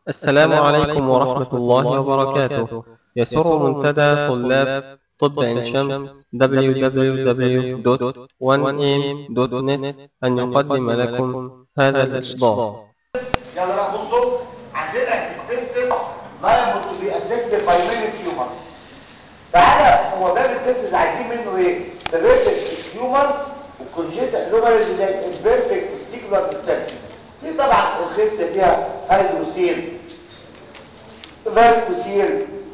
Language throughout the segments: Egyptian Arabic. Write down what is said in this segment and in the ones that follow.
السلام عليكم ورحمة الله وبركاته يسر منتدى طلاب طب عين شمس www.1am.net أن يقدم لكم هذا الإصدار يلا بقى بصوا عندنا التستس liable to be affected by many tumors تعالى هو باب التستس عايزين منه ايه؟ الريتك tumors والكونجيتا لوبرج ده البيرفكت ستيكولار ديسكشن في طبعا الخس فيها هيدروسيل فالكوسيل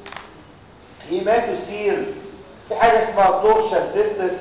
هيماتوسيل في حاجه اسمها تورشن تستس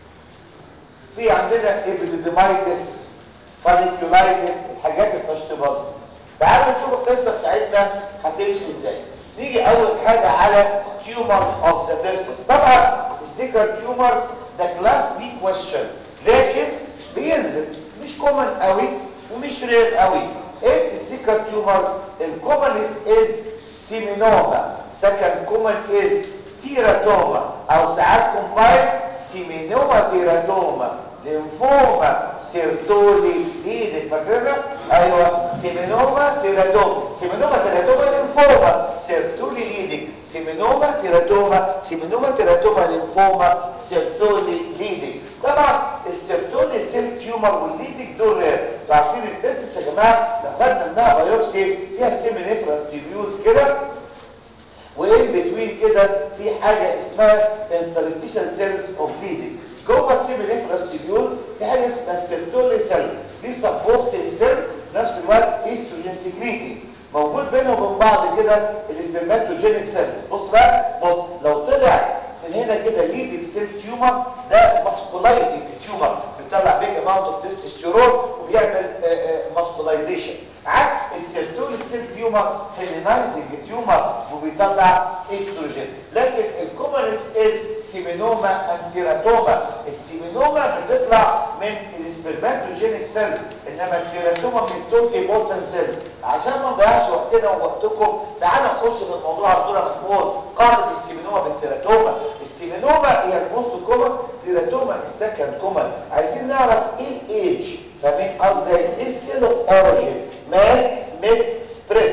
في عندنا ابيديديمايتس فانيكولايتس الحاجات التشطيبات تعالوا نشوف القصه بتاعتنا هتمشي ازاي نيجي اول حاجه على تيومر اوف ذا تستس طبعا ستيكر تيومرز ده كلاس بي كويشن لكن بينزل مش كومن قوي ومش رير قوي ايه ستيكر تيومرز الكومنست از سيمينوما سكند كومن از تيراتوما او ساعات كومباين سيمينوما تيراتوما لينفوما سيرتولي ايه فاكرنا ايوه سيمينوما تيراتوما سيمينوما تيراتوما لينفوما سيرتولي ليدك سيمينوما تيراتوما سيمينوما تيراتوما لينفوما سيرتولي ليدك طبعا السيرتولي سيل تيومر والليدك دول عارفين التستس يا جماعه لو خدنا منها بايوبسي فيها سيمينيفراس تيبيولز كده وان بتوين كده في حاجه اسمها انترستيشال سيلز اوف ليدك جوه السيمينيفراس تيبيولز في حاجه اسمها السيرتولي سيل دي سبورتنج سيل في نفس الوقت ايستروجين سكريتنج موجود بينهم وبين بعض كده الاسبرماتوجينيك سيلز بص بقى بص لو طلع من هنا كده ليدك سيل تيومر ده ماسكولايزنج تيومر بيطلع بيج اماونت اوف تستوستيرون وبيعمل ماسكولايزيشن عكس السيرتول السيل تيومر فيمينايزنج تيومر وبيطلع استروجين لكن الكومنس از سيمينوما انتيراتوما السيمينوما بتطلع من السبرماتوجينيك سيلز انما التيراتوما من التوكي بوتن سيلز عشان ما نضيعش وقتنا ووقتكم تعالوا نخش في الموضوع على طول محمود قاعده السيمينوما بالتيراتوما السيمينوما هي الموست كومن تيراتوما السكند كومن عايزين نعرف ايه الايدج فمين قصدي ايه السيل اوف اوريجين مان ميد سبريد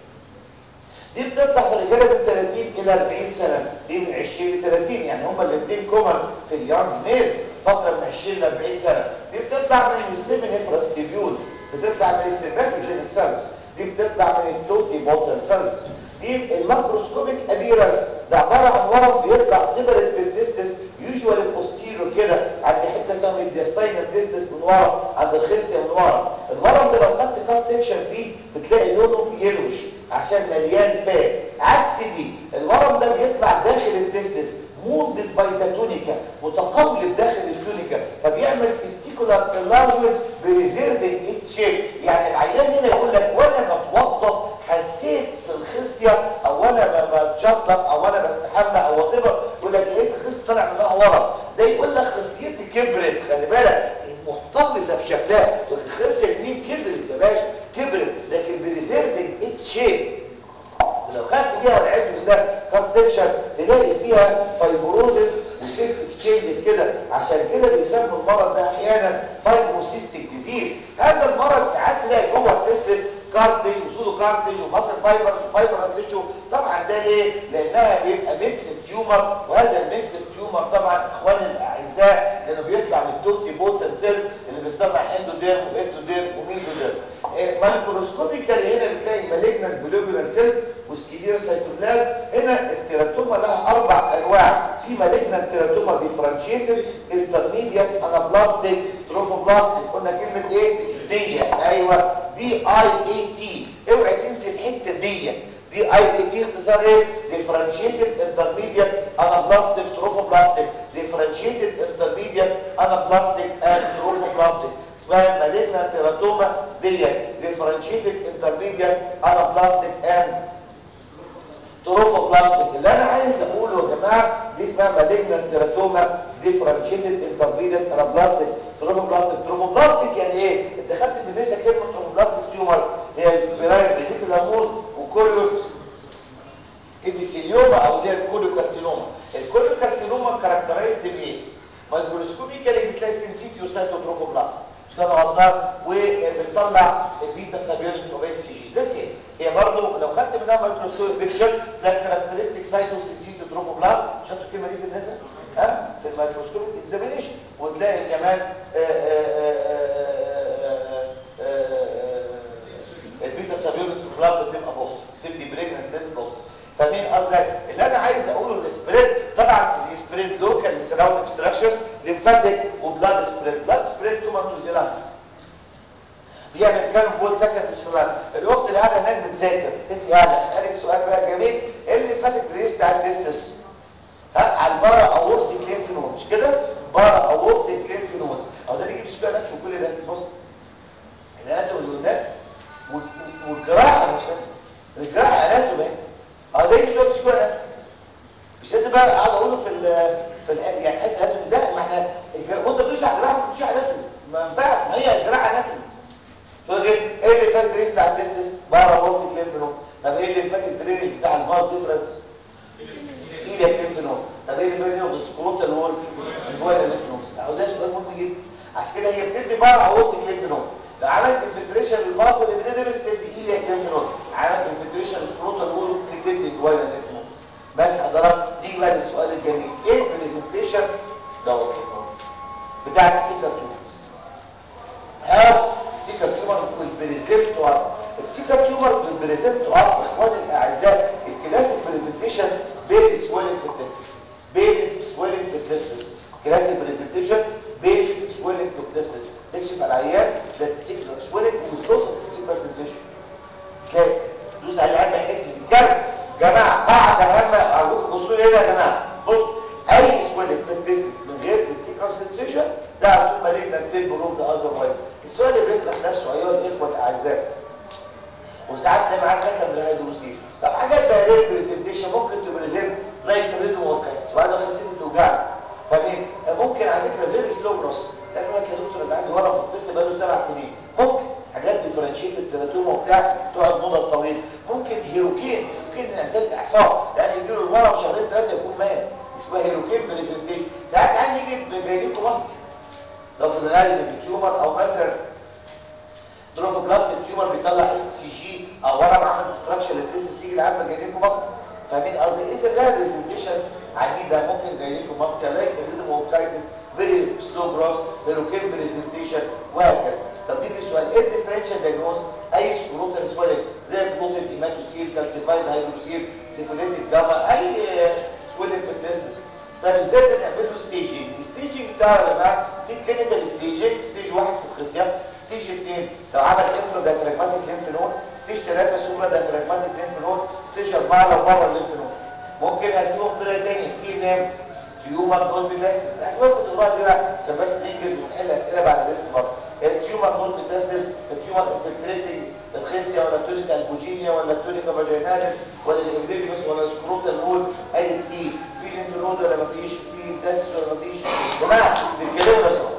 دي بتطلع في الرجاله من 30 الى 40 سنه دي من 20 ل 30 يعني هما الاثنين كومن في اليونج ميلز فتره من 20 ل 40 سنه دي بتطلع من السيمينيفراس تيبيولز بتطلع من السيرفاتوجينيك سيلز دي بتطلع من التوتي بوتل سيلز دي الماكروسكوبيك ابيرنس ده عباره عن ورم بيطلع سيبريت بالديستس يوجوالي بوستيرو كده عند حته اسمها الديستاينال ديستس من ورا عند الخصيه من ورا الورم ده لو خدت كات سيكشن فيه بتلاقي لونه يلوش عشان مليان فات عكس دي الورم ده بيطلع داخل الديستس موندد باي ذا تونيكا متقلب داخل التونيكا فبيعمل تستيكولار انلارجمنت بريزيرفنج اتس شيب يعني العيان هنا يقول لك وانا بتوضى حسيت في الخصيه او انا بتشطب او انا بستحمى او وطبع يقول لك لقيت الخصيه طلع منها ورم ده يقول لك خصيتي كبرت خلي بالك محتفظه بشكلها والخصيه اليمين كبرت يا باشا كبرت لكن بريزيرفنج اتس شيب ولو خدت فيها والعياذ بالله كات سيكشن تلاقي فيها فايبروزس وسيستيك تشينجز كده عشان كده بيسموا المرض ده احيانا فايبروسيستيك ديزيز هذا المرض ساعات تلاقي جوه التستس كارتج وسودو كارتج ومصل فايبر وفايبرس تيشو طبعا ده ليه لانها بيبقى ميكس تيومر وهذا الميكس تيومر طبعا اخواني الاعزاء لانه بيطلع من التوتي بوتن سيلز اللي بتصنع اندوديرم واكتوديرم وميزوديرم مايكروسكوبيكالي هنا بتلاقي مالجنال جلوبولار سيلز وسكيدير سيتوبلازم هنا التيراتوما لها اربع انواع في مالجنال تيراتوما ديفرنشيتد انترميديت انابلاستيك تروفوبلاستيك قلنا كلمه ايه دي ايوه دي اي اي تي اوعي تنسي الحته دي دي اي اي تي اختصار ايه ديفرنشيتد انترميديت انابلاستيك تروفوبلاستيك ديفرنشيتد انترميديت انابلاستيك اند تروفوبلاستيك اسمها مالجنا تيراتوما دي ديفرنشيتد انترميديت انابلاستيك اند تروفوبلاستيك اللي انا عايز اقوله يا جماعه دي اسمها مالجنا تيراتوما ديفرنشيتد انترميديت انابلاستيك تروفوبلاستيك تروفوبلاستيك يعني ايه انت خدت في النساء كلمه تروفوبلاستيك تيومرز هي البرايم بيزيد الليمون وكوريوس ابيثيليوما او اللي هي الكوليوكارسينوما الكوليوكارسينوما كاركترايزد بايه مايكروسكوبيكالي بتلاقي سنسيتيو سايتوتروفوبلاست مش كده غلطان وبتطلع البيتا سابيرت اوف اتش جي ده سي هي برضه لو خدت منها مايكروسكوب بيكتشر تلاقي كاركترستيك سايتوسيسين تروفوبلاست شفتوا الكلمه دي في النساء ها في الميكروسكوب اكزامينيشن وتلاقي كمان البيتا سابيولت في البلاد بتبقى بوست تدي بريجننت تيست بوست فاهمين قصدي اللي انا عايز اقوله السبريد طبعا سبريد لوكال سراوند ستراكشرز ليمفاتيك وبلاد سبريد بلاد سبريد توماتوزيلانكس بيعمل كام بول سكند سفلان الوقت اللي قاعده هناك بتذاكر انت قاعده اسالك سؤال بقى جميل ايه اللي فاتك ريس بتاع التستس ها على البارا اورتيك لينف نود مش كده بارا اورتيك لينف نود او ده بيجي سؤال لك وكل ده بص الاناتوم اللي قدام والجراحه نفسها الجراحه اناتوم اهي اه ده يجي سؤال سؤال مش لازم بقى اقعد اقوله في ال في ال يعني حاسس اناتوم ده ما احنا وانت بتشرح جراحه ما بتشرح اناتوم ما ينفعش ما هي الجراحه اناتوم تقول ايه ايه اللي فات دريس بتاع التستس بارا اورتيك لينف نود طب ايه اللي فات الدرينج بتاع الفاز ديفرنس ايدك لينف نود طب ايه اللي فات السكروتال وول جوه اللينف نود اهو ده سؤال مهم جدا عشان كده هي بتدي بارا اورتيك لينف نود لو عملت انفلتريشن للفاز اللي بتدرس تدي ايدك لينف نود عملت انفلتريشن للسكروتال وول تدي جوه اللينف نود ماشي حضرتك نيجي بقى للسؤال الجميل ايه البرزنتيشن دوت بتاع السيكا تيوبس هاو السيكا تيومر والبريزنت تو اس السيكا تيومر والبريزنت تو اس اخواني الاعزاء الكلاسيك بريزنتيشن بيبي سويلنج في التستس بيبي سويلنج في التستس كلاسيك بريزنتيشن بيبي سويلنج في التستس تكشف على العيان ده السيكا سويلنج وزلوس السيكا سنسيشن تلاقي دوس على العيان يحس بالكرب جماعه قاعده هامه ارجوكم بصوا لي هنا يا جماعه بص اي سويلنج في التستس من غير السيكا سنسيشن ده على طول مالجنا تيل بروف ده اذر وايز السؤال اللي بيطرح نفسه ايها الاخوه الاعزاء وساعات ده معاه سكن هيدروسيل طب حاجات بقى غير برزنتيشن ممكن تبريزنت لايك ريزم وكاتس وهذا خلصت توجعني فاهمين ممكن على فكره فيري سلو بروس لان لك يا دكتور انا عندي ورم في القصه بقى له سبع سنين ممكن حاجات ديفرنشيت التلاتوما وبتاع تقعد مده طويله ممكن هيروكين هيروكين انسان اعصاب يعني يجي له الورم شهرين ثلاثه يكون مات اسمها هيروكين برزنتيشن ساعات عندي يجي جايبين مصري لو في الاناليز التيومر او مثلا دروفوبلاستيك تيومر بيطلع ال سي جي او ورم عمل ديستراكشن للتيس سي العامه جايين لكم مصر فاهمين قصدي اذا لها برزنتيشن عديده ممكن جايين لكم مصر لايك الريزم اوكايتس فيري سلو جروس هيروكين برزنتيشن وهكذا طب دي سؤال ايه الديفرنشال دايجنوز اي سكروتال سويلنج زي بلوتد هيماتوسيل كالسيفايد هيدروسيل سيفوليتيك جاما اي سويلنج في التيست طب ازاي بنعمل له ستيجنج الستيجنج بتاعه يا جماعه في كلينيكال ستيجنج ستيج واحد في الخصيان ستيج 2 لو عمل انفرا دايفراجماتيك لينف نود ستيج 3 سوبرا دايفراجماتيك لينف نود ستيج 4 لو بره اللينف نود ممكن اقسمهم بطريقه ثانيه في نام تيومر نود بيتاسس الاسباب بتقولها دي بقى عشان بس ننجز ونحل اسئله بعد الليست برضه التيومر نود بيتاسس التيومر انفلتريتنج الخصيه ولا التونيكا البوجينيا ولا التونيكا فاجيناليس ولا الابيديمس ولا السكروتال نود ادي التي في لينف نود ولا مفيش في بيتاسس ولا مفيش جماعه بيتكلموا لو سمحتوا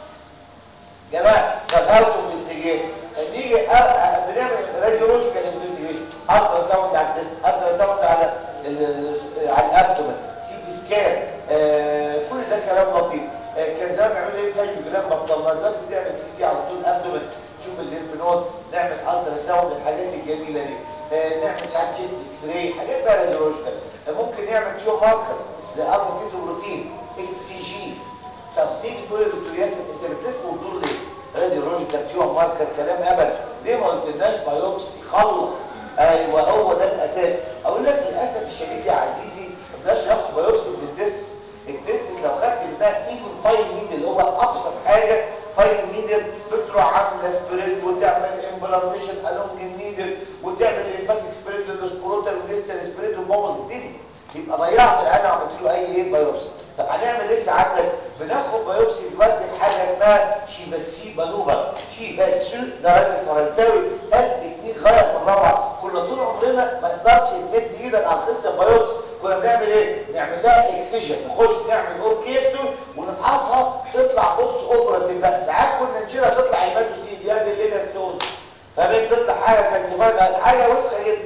جماعه فالهاو تو انفستيجيت نيجي بنعمل راديولوجيكال انفستيجيشن الترا ساوند على التست الترا ساوند على على الابدومن سي تي سكان آه كل ده كلام لطيف آه كان زمان بيعملوا ايه فايتوجرام بطلنا دلوقتي بتعمل سي تي على طول ابدومن تشوف الليمف نود نعمل الترا ساوند الحاجات الجميله دي آه نعمل مش عارف تشيست اكس راي حاجات بقى راديولوجيكال ممكن نعمل تيو ماركرز زي الفا فيتو بروتين اتش سي جي طب تيجي تقول يا دكتور ياسر انت بتلف وتدور ليه؟ راديولوجيكال تيو ماركر كلام ابدا ليه ما قلتلناش بايوبسي خلص ايوه هو ده الاساس اقول لك للاسف الشديد يا عزيزي ما بلاش ناخد بايوبسي من التست التست لو خدت منها ايفن فاين نيدل اللي هو ابسط حاجه فاين نيدل بتروح عامله سبريد وتعمل امبلانتيشن الونج النيدل وتعمل ليمفاتيك سبريد للسكروتال وديستال سبريد وبوظ الدنيا يبقى ضيعت العين وعملت له اي ايه بايوبسي طب هنعمل ايه ساعتك بناخد بايوبسي دلوقتي بحاجه اسمها شيفاسي بانوفا شيفاسي ده راجل فرنساوي قال تكنيك غايه في الروعه كنا طول عمرنا ما نقدرش نمد ايدك على القصه بايوبسي كنا بنعمل ايه نعمل لها اكسجن نخش نعمل اوركيتو ونفحصها تطلع بص اوبراتيف بقى ساعات كنا نشيلها تطلع هيماتوسيل يا دي الليله ستون فبين تطلع حاجه كالسيفايد حاجه وسخه جدا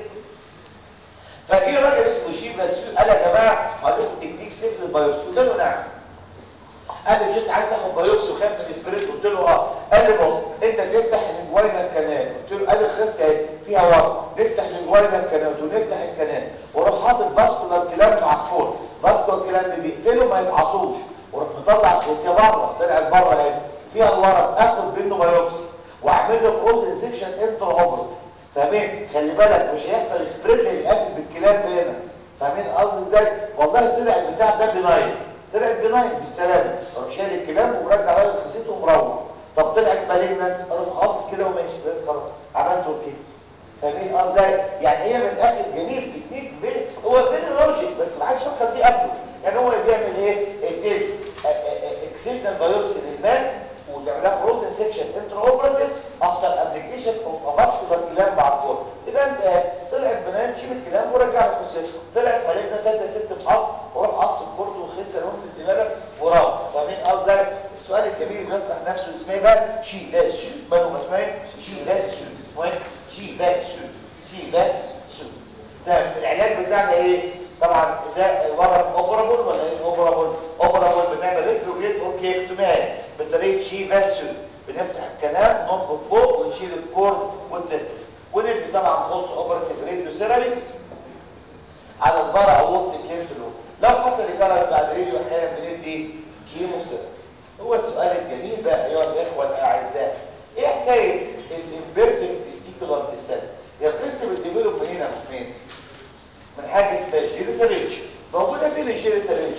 فجه راجل اسمه شيف مسؤول قال يا جماعه هقول لكم تكنيك سيف للبايوبسي قلت له نعم قال لي مش انت عايز تاخد بايوبسي وخايف من الاسبريت قلت له اه قال لي بص انت تفتح الانجوينا كانال قلت له قال لي الخصيه اهي فيها ورم نفتح انجواينا كانال ونفتح الكنال واروح حاطط باسكولار كلام مع الكور باسكولار كلام بيقفله ما يفعصوش واروح مطلع الخصيه بره طلعت بره اهي فيها الورق اخد منه بايوبسي واعمل له فروزن سيكشن انتر اوبرت فاهمين خلي بالك مش هيحصل سبريد هيقفل بالكلام هنا فاهمين قصدي ازاي والله طلع البتاع ده بناين طلع بناين بالسلامه اروح شايل الكلام ومرجع راجل خسيته ومروح طب طلعت مالجنت اروح قاصص كده وماشي بس خلاص عملت اوكي فاهمين اه ازاي يعني هي من الاخر جميل تكنيك هو فين لوجيك بس ما حدش فكر فيه قبله يعني هو بيعمل ايه التيز اكسجنال بايوبسي للماس وتعملها فروزن سيكشن انتر اوبراتيف افتر ابلكيشن اوف فاسكولار كلام بعد الكور يبقى انت طلعت بنات تشيل الكلام ورجع الخصيه طلعت مالجنت ثلاثه ست بحص وروح قص الكورت وخس لهم في الزباله وراح فاهمين اه ازاي السؤال الجميل بيطرح نفسه اسمه بقى شي لا سو ماله اسمه ايه شي لا سو اسمه ايه شي لا سو شي لا سو تمام العلاج بتاعنا ايه طبعا ده ورق اوبرابل ولا ايه اوبرابل اوبرابل بنعمل ريتروجيت اوكي اكتمال بطريقه شي فاسيو بنفتح الكلام ننفض فوق ونشيل الكورد والتستس وندي طبعا بوست اوبراتيف راديو ثيرابي على البارا او وقت الكلينفلو لو حصل الجرح بعد راديو احيانا بندي كيمو ثيرابي هو السؤال الجميل بقى ايها الاخوه الاعزاء ايه حكايه الامبيرفكت تستيكولار ديسنت يا الخس بتديفلوب منين يا محمد من حاجه اسمها جيريتال موجوده فين الجيريتال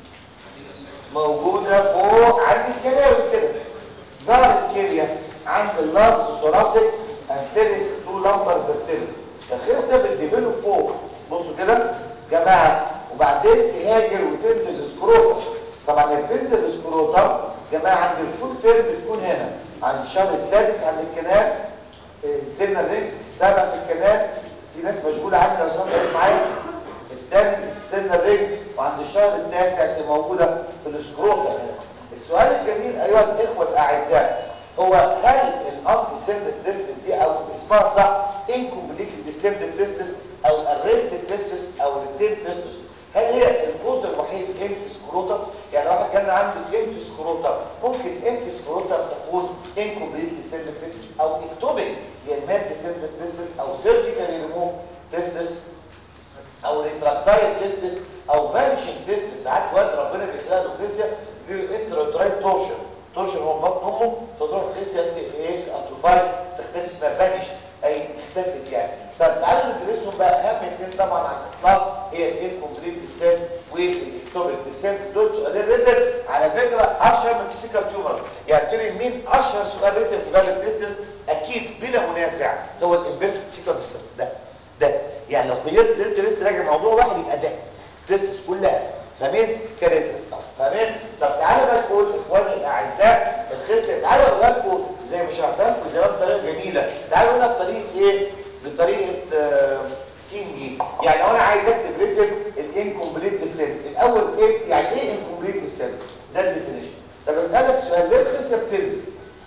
موجوده فوق عند الكلاوي كده دار الكليه عند اللاست ثوراسيك انفيريس تو لامبر فيرتيبل الخصه بتديفلوب فوق بصوا كده جماعه وبعدين تهاجر وتنزل السكروتا طبعا هي بتنزل السكروتا جماعه عند الفول تيرم بتكون هنا عند الشهر السادس عند الكنال الترنال رينج السابع في الكنال في ناس مشغوله عني لو سمحت معايا الثاني اكسترنال رينج وعند الشهر التاسع اللي موجوده في السكروتا السؤال الجميل ايها الاخوه الاعزاء هو هل الانتي سيمبل تيستس دي او اسمها صح انكمبليت ديسيمبل تيستس او الريست تيستس او الريتين تيستس هل هي الجزء الوحيد امتي سكروتا يعني واحد كان عنده امتي سكروتا ممكن امتي سكروتا تكون انكمبليت ديسيمبل تيستس او اكتوبيك هي المات ديسيمبل تيستس او سيرجيكال ريموف تيستس او ريتراكتايل تيستس او فانشنج تيستس ساعات وقت ربنا بيخلق له فيزيا انتروترايت تورشن تورشن هو بطن امه فتروح الفيزيا ايه اتروفاي تختفي اسمها فانش اي اختفت يعني طب تعالوا ندرسهم بقى اهم اثنين طبعا على الاطلاق هي الانكمبليت ديسنت والاكتوبيك ديسنت دول سؤالين ريتن على فكره اشهر من السيكال تيومر يعني تري مين اشهر سؤال ريتن في باب التستس اكيد بلا منازع هو الامبيرفكت سيكال ديسنت ده ده يعني لو خيرت انت انت راجع موضوع واحد يبقى ده التستس كلها فاهمين كارثه فاهمين طب تعالوا بقى نقول اخواني الاعزاء الخسر تعالوا اقول لكم زي ما شرحتها لكم زمان بطريقه جميله تعالوا نقولها بطريقه ايه بطريقه آه سين جي يعني لو انا عايز اكتب ريتم الانكمبليت بالسن الاول ايه يعني ايه انكمبليت بالسن ده الديفينيشن طب اسالك سؤال ليه الخسه بتنزل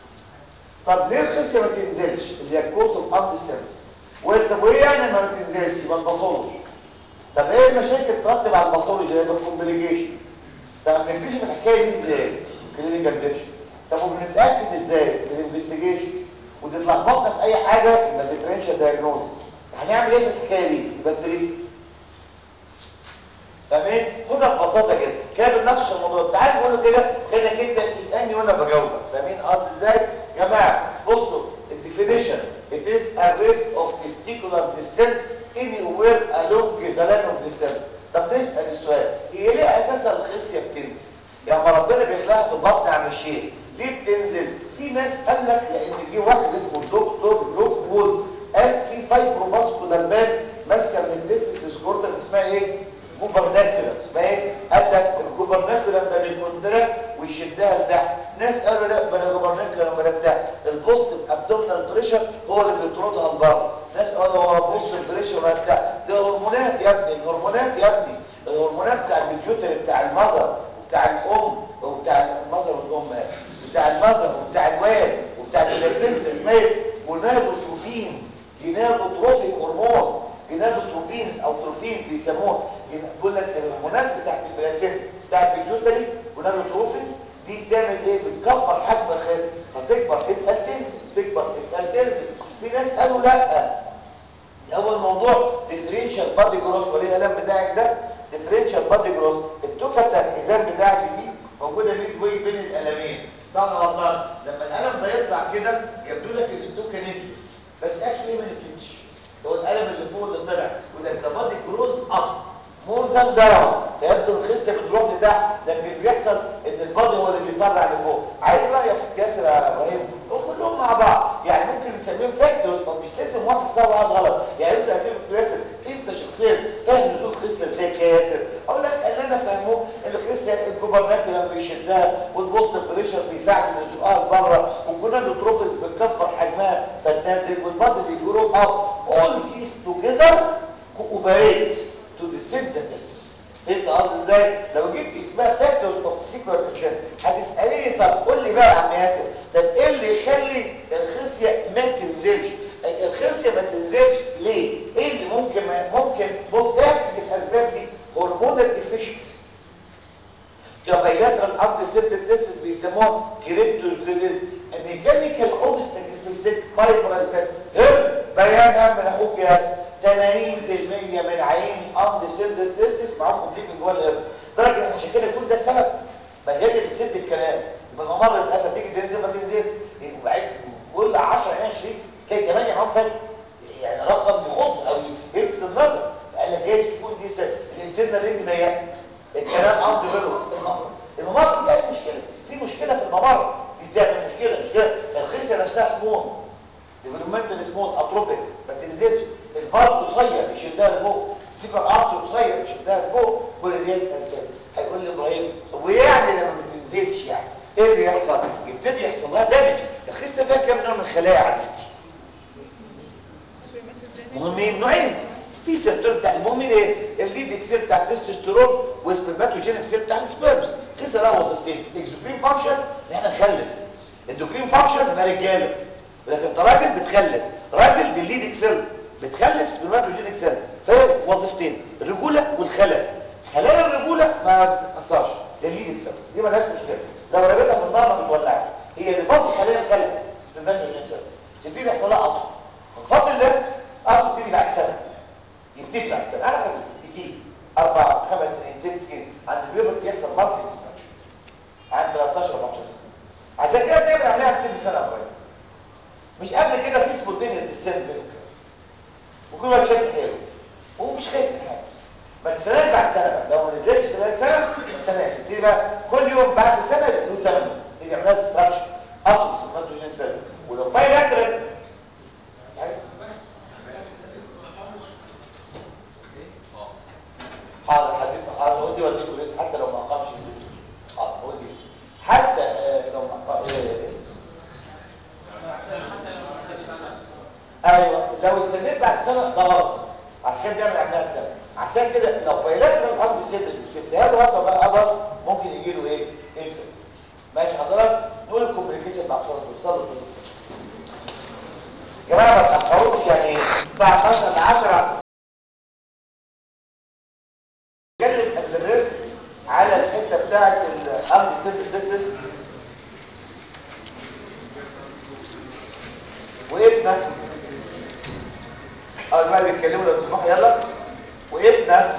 طب ليه الخسه ما تنزلش اللي هي الكورس اوف اب السن طب وايه يعني ما بتنزلش يبقى الباثولوجي طب ايه المشاكل ترتب على الباثولوجي اللي هي الكومبليكيشن طب بنكتشف الحكايه دي ازاي كلينيكال بيكشن طب وبنتاكد ازاي بالانفستيجيشن ودي اتلخبطنا في اي حاجه يبقى ديفرنشال دايجنوز هنعمل ايه في الحكايه دي يبقى التريت فاهمين خدها ببساطه كده كده بنناقش الموضوع تعال نقول كده كانك انت بتسالني وانا بجاوبك فاهمين قصدي ازاي يا جماعه بصوا الديفينيشن it is a risk of testicular descent anywhere along the line of descent طب نسال السؤال هي ليه اساسا الخصيه بتنزل يعني ما ربنا بيخلقها في البطن عن الشيء ليه بتنزل في ناس قال لك لان جه واحد اسمه الدكتور لوك وود قال في فايبروماسكولار مان ماسكه من التستس سكورتر اسمها ايه جوبرناكولم اسمها ايه قال لك الجوبرناكولم ده بيكونتراكت ويشدها لتحت ناس قالوا لا بلا جوبرناكولم ولا بتاع البوست ابدومينال بريشر هو اللي بيطردها لبره ناس قالوا هو بوست بريشر ولا بتاع ده هرمونات يا ابني الهرمونات يا ابني الهرمونات بتاع البيوتر بتاع المذر وبتاع الام وبتاع المذر والام بتاع المذر وبتاع الواد وبتاع البلاسينتا اسمها ايه جونادوتروفينز جينادوتروفيك هرمون جينادوتروبينز او تروفين بيسموها بيقول لك الهرمونات بتاعت البلاسينتا بتاعت البيوتري جونادوتروفينز دي بتعمل ايه بتكبر حجم الخاسر فتكبر الالتنسس تكبر الالتنسس في ناس قالوا لا هو الموضوع موضوع ديفرنشال بادي جروث وريني القلم بتاعك ده ديفرنشال بادي جروث التوكه بتاع الحزام بتاعتي دي موجوده ميد واي بين القلمين صح ولا غلطان لما القلم ده يطلع كده يبدو لك ان التوكه نزلت بس اكشلي ما نزلتش هو القلم اللي فوق اللي طلع يقول لك ذا بادي جروث اب مور ذان داون فيبدو الخسه بتروح لتحت لكن بيحصل ان البادي هو اللي بيسرع لفوق عايز رايك ياسر يا ابراهيم كلهم مع بعض يعني ممكن نسميهم فاكتورز او مش لازم واحد صح وواحد غلط يعني انت هتقول ياسر انت شخصيا فاهم نزول الخسه ازاي يا ياسر اقول لك اللي انا فاهمه ان الخسه الجوبرناكولم بيشدها والبوست بريشر بيساعد ان يزقها لبره والجونادوتروفيز بتكبر حجمها فتنزل والبادي بيجرو اب all these together cooperate to descend the testis فهمت قصدي ازاي لو جبت اسمها فاكتورز اوف سيكوال ديسنت هتساليني طب قول لي بقى يا عم ياسر طب ايه اللي يخلي الخصيه ما تنزلش الخصيه ما تنزلش ليه ايه اللي ممكن ممكن بص اعكس الاسباب دي هرمونال ديفيشنسي كبيلاترال ارض سيرت التستس بيسموها كريبتوكريز ميكانيكال اوبستكل في الست فايبرز هرب بيانها من اخوك يا 80% من عين ارض سيرت التستس معاهم كومبليت جوه الهرب درجه عشان كده كل ده السبب ما هي اللي بتسد الكلام يبقى ممر القفا تيجي تنزل ما تنزل وبعدين كل 10 عين شريف تلاقي 8 معاهم فرق يعني رقم يخض او يلفت النظر فقال لك جايز تكون دي سبب الانترنال رينج ضيقه الكلام ارض بينهم الممر الممر فيه اي مشكله في مشكله في الممر دي بتعمل مشكله مشكله الخصيه نفسها سمول ديفلوبمنتال سمول اتروفيك ما تنزلش الفاز قصير يشدها لفوق السيبر ارتر قصير يشدها لفوق كل دي اسباب هيقول لي ابراهيم ويعني لما ما تنزلش يعني ايه اللي يحصل يبتدي يحصل لها دامج الخصيه فيها كام نوع من الخلايا يا عزيزتي مهمين نوعين في سيرتور بتاع المؤمن ايه الليد اكسيل بتاع التستوستيرون والسبرماتوجينيك سيل بتاع السبيرمز قصه لها وظيفتين الاكسوكرين فانكشن ان احنا نخلف الاندوكرين فانكشن يبقى رجاله لكن انت راجل بتخلف راجل دي الليد اكسيل بتخلف سبرماتوجينيك سيل فهي وظيفتين الرجوله والخلف خلايا الرجوله ما بتتاثرش للليد اكسيل دي مالهاش مشكله لو رميتها في النار ما بتولعش هي اللي فاضي خلايا الخلف سبرماتوجينيك سيل تبتدي يحصل لها قطع بفضل الله قطع تبتدي بعد سنه يبتدي بعد سنه انا يزيد اربع خمس سنين ست سنين عند البيبر يحصل مالتي اكستراكشن عند 13 14 سنه عشان كده بنعمل عليها ست سنه قريب مش قبل كده في سبوتينيا السن بينهم وكل واحد شكل حلو ومش خايف من حاجه ما تستناش بعد سنه بقى لو ما نزلتش خلال سنه سنه تبتدي بقى كل يوم بعد سنه له ثمن تيجي يعملها ديستراكشن اطلس الماتوجين سيل ولو باي لاترال حاضر حبيبي حاضر ودي وديته لسه حتى لو ما اقامش حاضر ودي حتى آه لو ما اقامش ايوه لو استنيت بعد سنه ده غلط عشان كده بيعمل عمليه سنه عشان كده لو بايلاترال الارض سيبت وسبتها له وقت بقى قدر ممكن يجي له ايه؟ انفل ماشي حضرتك نقول الكوميونيكيشن مع صوره توصلوا يا جماعه ما تاخروش يعني الساعه 5 10 اتكلم قبل الرزق على الحته بتاعه الارض سيبت ديسس وقفنا اه دلوقتي بيتكلموا لو تسمحوا يلا وقفنا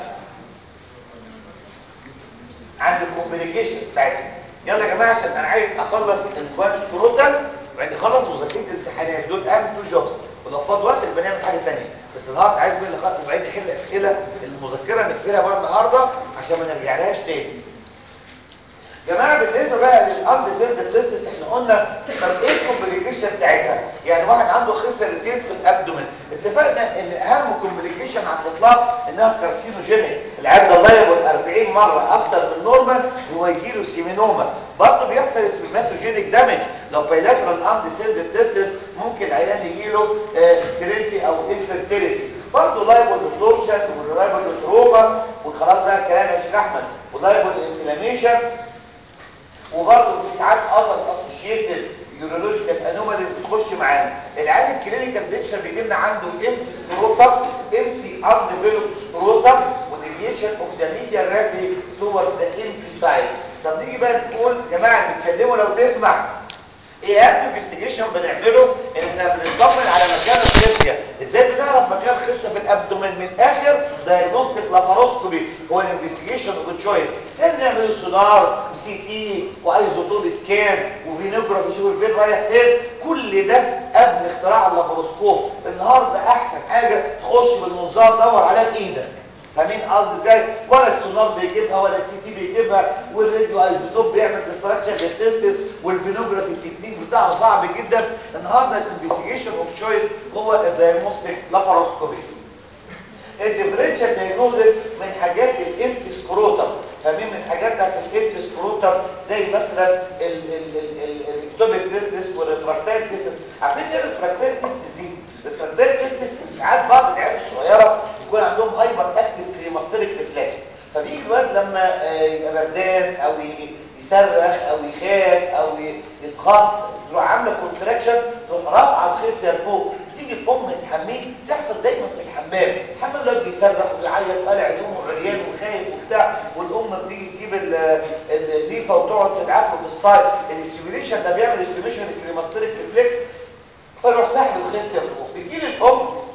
عند الكومبليكيشن بتاعتنا يلا يا جماعه عشان انا عايز اخلص الكوانس كروتال وبعدين اخلص مذاكره الامتحانات دول اهم تو جوبز ولو فاض وقت يبقى نعمل حاجه ثانيه بس النهارده عايز بقى لغايه وبعدين نحل اسئله المذكره نقفلها بقى النهارده عشان ما نرجعلهاش تاني جماعه بالنسبه بقى للارض سيرد التستس احنا قلنا طب ايه الكومبليكيشن بتاعتها يعني واحد عنده خسر الاثنين في الابدومين اتفقنا ان اهم كومبليكيشن على الاطلاق انها كارسينوجينيك العيال ده لايبل 40 مره اكتر من نورمال هو يجي له سيمينوما برضه بيحصل سبرماتوجينيك دامج لو بايلاترال ارض سيرد التستس ممكن العيان يجي له ستيريتي او انفيرتيليتي برضه لايبل ديسورشن ولايبل تروما وخلاص بقى الكلام يا شيخ احمد ولايبل انفلاميشن وبرضه في ساعات اذر اسوشيتد يورولوجيكال انوماليز بتخش معانا العيان الكلينيكال بيكشر بيجي لنا عنده امتي سكروتم امتي ارض بيلو سكروتم وديفيشن اوف ذا ميديا رافي تورد ذا امتي سايد طب نيجي بقى نقول يا جماعه بيتكلموا لو تسمع ايه اهم انفستيجيشن بنعمله ان احنا بنطمن على مكان الخصيه ازاي بنعرف مكان الخصيه في الابدومين من اخر دايجنوستيك لاباروسكوبي هو الانفستيجيشن اوف تشويس لازم نعمل سونار وسي تي وايزوتوب سكان وفينوجرافي نشوف الفين رايح فين كل ده قبل اختراع اللاباروسكوب النهارده احسن حاجه تخش بالمنظار دور عليها بايدك فاهمين قصدي ازاي ولا السونار بيجيبها ولا السي تي بيجيبها والراديو ايزوتوب بيعمل ديستراكشن للتستس والفينوجرافي التكنيك بتاعه صعب جدا النهارده الانفستيجيشن اوف تشويس هو الدايجنوستيك لاباروسكوبي الديفرنشال دايجنوزس من حاجات الامتي سكروتم فاهمين من الحاجات بتاعت الامتي سكروتم زي مثلا الاكتوبيك ديسس والريتراكتايل ديسس عارفين ايه الريتراكتايل ديسس دي الريتراكتايل ديسس ساعات بعض العيال الصغيره يكون عندهم هايبر اكتيف كريماستريك ريفلكس فبيجي الواد لما يبقى بردان او يصرخ او يخاف او يتخط تروح عامله كونتراكشن تروح رافعه الخصيه لفوق تيجي الام تحميه تحصل دايما في الحمام الحمام الواد بيصرخ ويعيط طالع هدومه عريان وخايف وبتاع والام بتيجي تجيب الليفه وتقعد تدعك له في الصايد الاستيميليشن ده بيعمل استيميليشن الكريماستريك ريفلكس فيروح ساحب الخصيه لفوق بيجي لي الام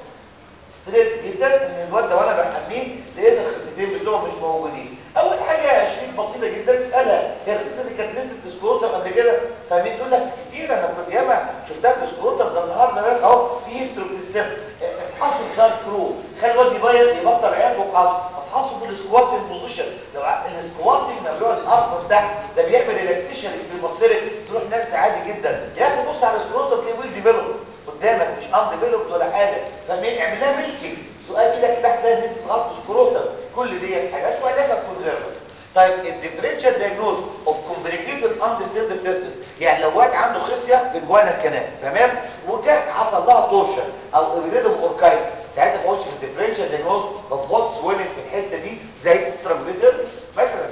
ستريس جدا ان الواد ده وانا بحميه لقيت الخصيتين بتوعه مش موجودين اول حاجه يا شريف بسيطه جدا تسالها هي الخصيه دي كانت نزلت بسكروتر قبل كده فمين تقول لك كتير انا كنت ياما شفتها بسكروتر ده النهارده بقى اهو في هيستوري في السيف افحصوا الخيار كرو خلي الواد يبيض يبطل عيال وقص افحصوا في السكواتنج بوزيشن لو السكواتنج لما بيقعد الارفس تحت ده بيعمل ريلاكسيشن للمصدرك تروح ناس عادي جدا يا اخي بص على السكروتر تلاقيه ويل ديفلوب قدامك مش ان ديفلوبد ولا حاجه فمين اعمل لها ميلكينج سؤال كده تحت ده نسبه غلط سكروتر كل ديت حاجات وعلاجها كونزرفاتيف طيب الديفرنشال دايجنوز اوف كومبليكيتد اندستيند تيستس يعني لو واحد عنده خصيه في الجوانا الكنال تمام وكان حصل لها تورشن او اريدوم اوركايتس ساعتها بخش في الديفرنشال دايجنوز اوف هوت سويلنج في الحته دي زي استرابوليتر مثلا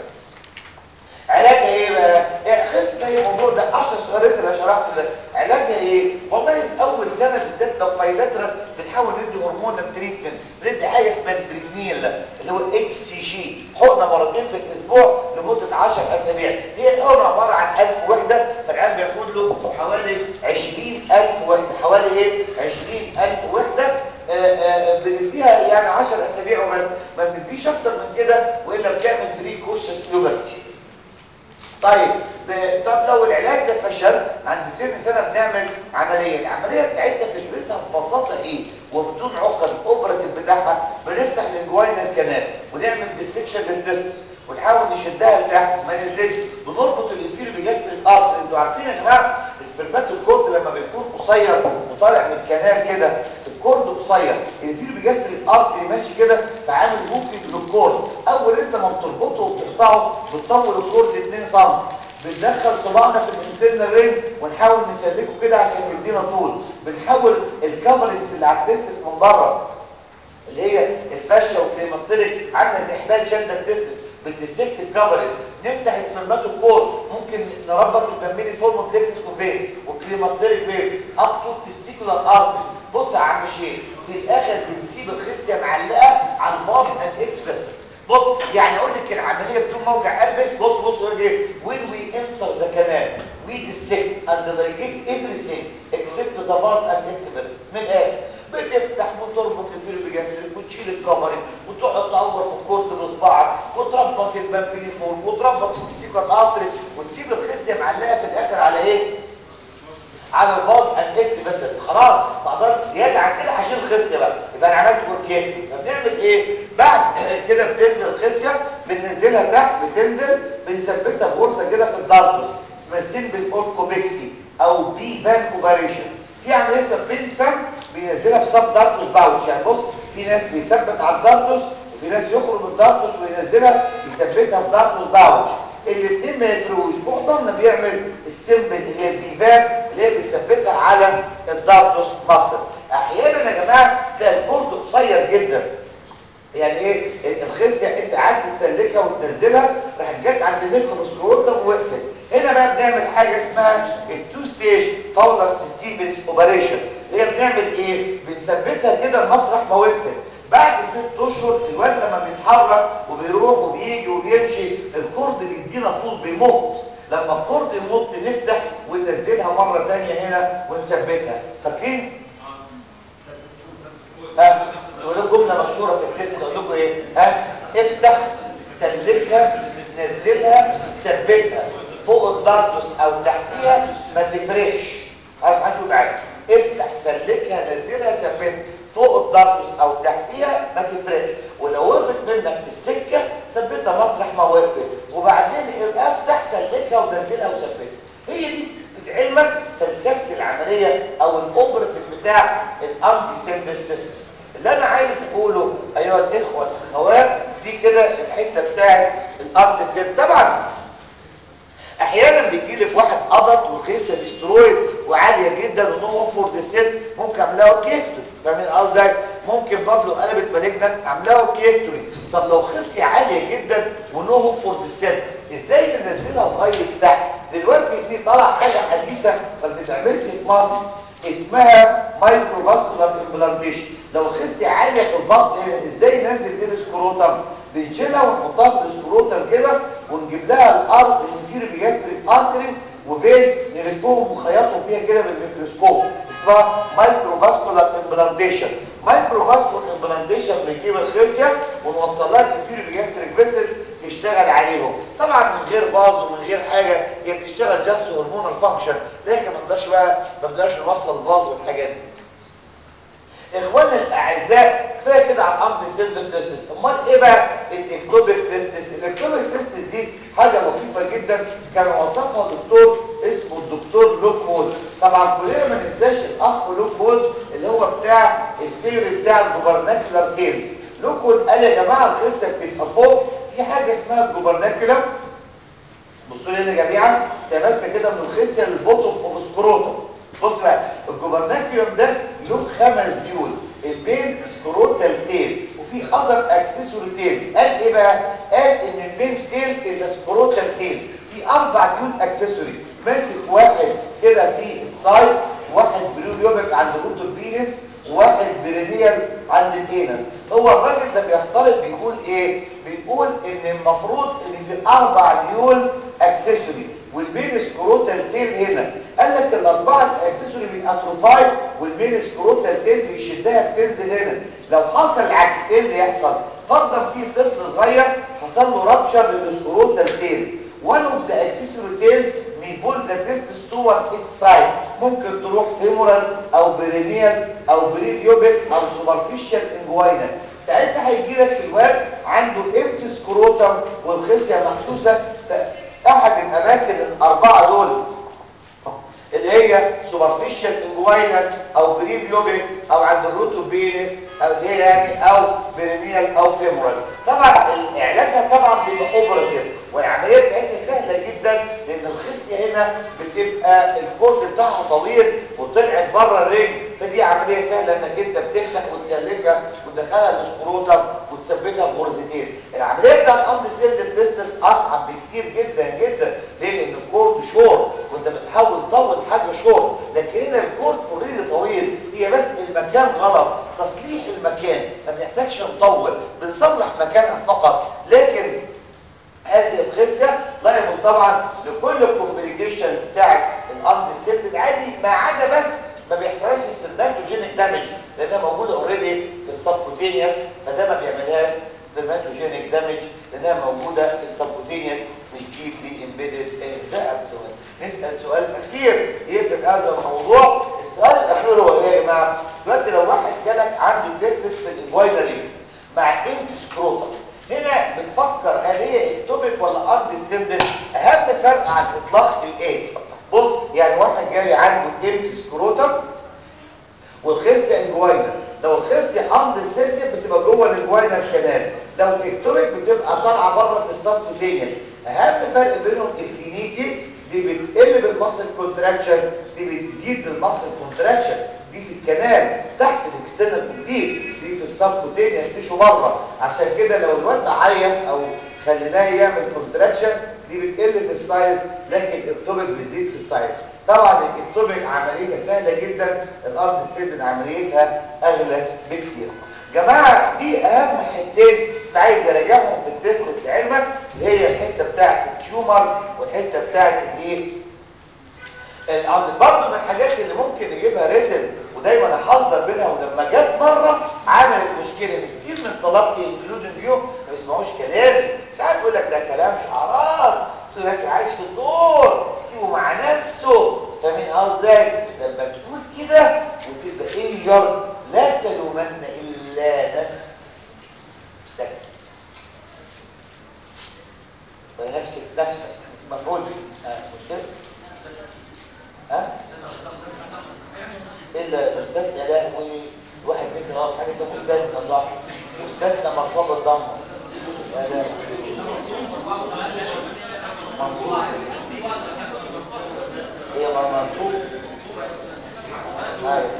علاجها ايه بقى؟ إيه خلص ده الموضوع ده 10 سؤالات اللي شرحته ده علاجها ايه؟ والله في اول سنه بالذات لو فايلاترا بنحاول ندي هرمون تريتمنت بندي حاجه اسمها البرينيل اللي هو اتش سي جي حقنه مرتين في الاسبوع لمده 10 اسابيع هي الحقنه عباره عن 1000 وحده فالعيال بياخد له حوالي 20000 وحده حوالي ايه؟ 20000 وحده بنديها يعني 10 اسابيع وبس ما بنديش اكتر من كده والا بتعمل بري كوشس بيوبرتي طيب طب لو العلاج ده فشل عند سن سنه بنعمل عمليه العمليه بتاعتنا فكرتها ببساطه ايه وبدون عقد اوبراتيف بتاعها بنفتح الجوينال كانال ونعمل ديسكشن للتستس ونحاول نشدها لتحت ما نزلتش بنربط الانفيرو بيجسر ارتري انتوا عارفين يا جماعه السبرماتوكورد لما بيكون قصير وطالع من الكنال كده الكورد قصير الانفيرو بيجسر الارتري ماشي كده فعامل هوكينج للكورد اول انت ما بتربطه وبتقطعه بتطول الكورد 2 سم بندخل صباعنا في الانترنال رينج ونحاول نسلكه كده عشان يدينا طول بنحول الكفرنجز اللي على التستس من بره اللي هي الفاشيا والكريماستريك عامله زي حبال شده التستس بالديسكت الكفرنج نفتح السبرماتوكورد ممكن نربط البامبيني فورم فليكسس وفين والكريماستريك فين اب تو تستيكولار ارتري بص يا عم شيخ في الاخر بنسيب الخصيه معلقه على الباص اند اتس فيسلز بص يعني اقول لك العمليه بدون موجع قلبك بص بص يقول ايه when we enter the canal we dissect and ligate everything except the part and its vessels من الاخر بتفتح وتربط الفيلم بجسرك وتشيل الكفرنج وتقعد تعور في الكورد بصباعك وتربط البامبليفون وتربط السيكر ارتري وتسيب الخصيه معلقه في الاخر على ايه على الباص الاكس بس خلاص ما اقدرش زياده عن كده هشيل الخصيه بقى يبقى انا عملت اوركيت فبنعمل ايه بعد كده بتنزل الخصيه بننزلها تحت بتنزل بنثبتها بغرزه كده في الدارتوس اسمها سيمبل اوركوبيكسي او بي فان اوبريشن في عمليه اسمها بنسم بينزلها في سب دارتوس باوتش يعني بص في ناس بيثبت على الدارتوس وفي ناس يخرج من الدارتوس وينزلها يثبتها في دارتوس باوتش الاثنين ما يفرقوش معظمنا بيعمل السيمبل اللي هي البيفان اللي هي بيثبتها على الدارتوس مصر احيانا يا جماعه تلاقي الكورد قصير جدا يعني ايه الخصيه انت قعدت تسلكها وتنزلها راحت جت عند الميكروسكوب ووقفت هنا بقى بنعمل حاجه اسمها التو ستيج فاولر ستيفنز اوبريشن اللي هي بنعمل ايه بنثبتها كده مطرح ما وقفت بعد ست اشهر الواد لما بيتحرك وبيروح وبيجي وبيمشي الكورد بيدينا طول بيمط لما الكورد يمط نفتح وننزلها مره مشهوره في التست اقول لكم ايه ها افتح سلكها نزلها ثبتها فوق الضغط او تحتيها ما تفرقش هتحسوا معايا افتح سلكها نزلها ثبتها فوق الضغط او تحتيها ما تفرقش ولو وقفت منك في السكه ثبتها مطرح ما وقفت وبعدين ابقى افتح سلكها ونزلها وثبتها هي دي بتعلمك فلسفه العمليه او الاوبرتيف بتاع الانتي سيمبل اللي انا عايز اقوله ايها الاخوه الاخوات دي كده الحته بتاعت الانتي سيمبل طبعا احيانا بيجي لك واحد قبض والخيسه الاسترويد وعاليه جدا ونو فور ذا سيل ممكن اعملها اوكيكتوري فاهمين قصدي ممكن برضه لو قلبت مالجنت اعملها اوكيكتوري طب لو خصيه عاليه جدا ونو فور ذا سيل ازاي ننزلها لغايه تحت دلوقتي في طلع حاجه حديثه ما بتتعملش في مصر اسمها مايكرو فاسكولار امبلانتيشن لو الخصيه عاليه في البطن هنا ازاي ننزل دي السكروتم بنشيلها ونحطها في السكروتم كده ونجيب لها الارض الانفيري بيجاستريك ارتري وفين نلفهم ونخيطهم فيها كده بالميكروسكوب اسمها مايكرو فاسكولار امبلانتيشن مايكرو فاسكولار امبلانتيشن بنجيب الخصيه ونوصل لها الانفيري بيجاستريك فيسل تشتغل عليهم طبعا من غير باظ ومن غير حاجه هي بتشتغل جاست هرمونال فانكشن لكن ما نقدرش بقى ما نقدرش نوصل الباظ والحاجات دي اخواننا الاعزاء كفايه كده على الامر السيلد تيستس امال ايه بقى الاكتوبيك تيستس الاكتوبيك تيستس دي حاجه لطيفه جدا كان وصفها دكتور اسمه الدكتور لوك هول طبعا كلنا ما ننساش الاخ لوك هول اللي هو بتاع السير بتاع الجوبرناكولار تيلز لوك هول قال يا جماعه الخصه بتبقى فوق في حاجه اسمها الجوبرناكولار بصوا لي هنا جميعا انت ماسكه كده من الخصيه للبطن اوف سكروتم بص بقى الجوبرناكيوم ده له خمس ديول البين سكروتال تيل وفي اذر اكسسوري تيل قال ايه بقى قال ان البين تيل از سكروتال تيل في اربع ديول اكسسوري ماسك واحد كده في السايد واحد بلوبيوبك عند روت البينس وواحد برينيال عند الانس هو الراجل ده بيفترض بيقول ايه بيقول ان المفروض ان في اربع ديول اكسسوري والبين سكروتال تيل هنا قال لك الاربعه الاكسسوري بيتاتروفاي والبين سكروتال تيل بيشدها بتنزل هنا لو حصل العكس ايه اللي يحصل فرضا في طفل صغير حصل له رابشر للسكروتال تيل one of the accessory tails may pull the testis toward its side ممكن تروح فيمورال او برينيال او بريبيوبيك او سوبرفيشال انجوينال ساعتها هيجي لك الواد عنده امت سكروتم والخصيه محسوسه في احد الاماكن الاربعه دول اللي هي سوبرفيشال انجوينال او بريبيوبيك او عند الروتوبينس او اللي هي يعني او برينيال او فيمورال طبعا علاجها طبعا بيبقى اوبراتيف والعمليه بتاعتها سهله جدا لان الخصيه هنا بتبقى الكورد بتاعها طويل وطلعت بره الرجل فدي عمليه سهله انك انت بتفتح وتسلكها وتدخلها السكروتم وتثبتها بغرزتين العمليه بتاعت امر سيلد التستس اصعب بكتير جدا جدا ليه لان الكورد شورت وانت بتحاول تطول حاجه شورت لكن هنا الكورد اوريدي طويل هي بس المكان غلط تصليح المكان ما بنحتاجش نطول بنصلح مكانها فقط لكن هذه الخصيه لايبل طبعا لكل الكومبليكيشنز بتاعت الامر السيلد العادي ما عدا بس ما بيحصلش سبرماتوجينيك دامج لانها موجوده اوريدي في السبكوتينيوس فده ما بيعملهاش سبرماتوجينيك دامج لانها موجوده في السبكوتينيوس مش ديبلي امبيدد اجزاء نسال سؤال اخير يقفل هذا الموضوع السؤال الاخير هو ايه يا جماعه دلوقتي لو واحد جالك عنده ديسس في الانفوينا ريجن مع انت سكروتم هنا بتفكر هل هي اكتوبيك ولا ارض السندل اهم فرق على الاطلاق الاتي بص يعني واحد جاي عنده امت سكروتم والخصيه انجوينا لو الخصيه عند السندل بتبقى جوه الانجوينا الكنال لو اكتوبيك بتبقى طالعه بره في السبكوتينيوس اهم فرق بينهم الكلينيكي دي بتقل بالمصل كونتراكشن دي بتزيد بالمصل كونتراكشن دي في الكنال تحت الاكسترنال كومبليت دي في السبكوتينيوس تيشو بره عشان كده لو الواد عيط او خليناه يعمل كونتراكشن دي بتقل في السايز لكن الاكتوبيك بيزيد في السايز طبعا الاكتوبيك عمليتها سهله جدا الارض السيد عمليتها اغلى بكتير جماعه دي اهم حتتين كنت عايز اراجعهم في التست لعلمك اللي هي الحته بتاعت التيومر والحته بتاعت الايه الارض برضه من الحاجات اللي ممكن نجيبها ريتن ودايما احذر منها ولما جت مره عملت مشكله ان كتير من طلبتي انكلودنج يو ما بيسمعوش كلامي ساعات يقول لك ده كلام شعارات تقول لك عايش في الدور سيبه مع نفسه فاهمين قصدي لما تقول كده وتبقى انجر لا تلومن الا نفسك ونفسك نفسك مفعول به آه، مش كده ها الا استثنى لا وواحد مثل اه حاجه اسمها مستثنى صح مستثنى مرفوع بالضمه لا لا منصوب هي منصوب هاي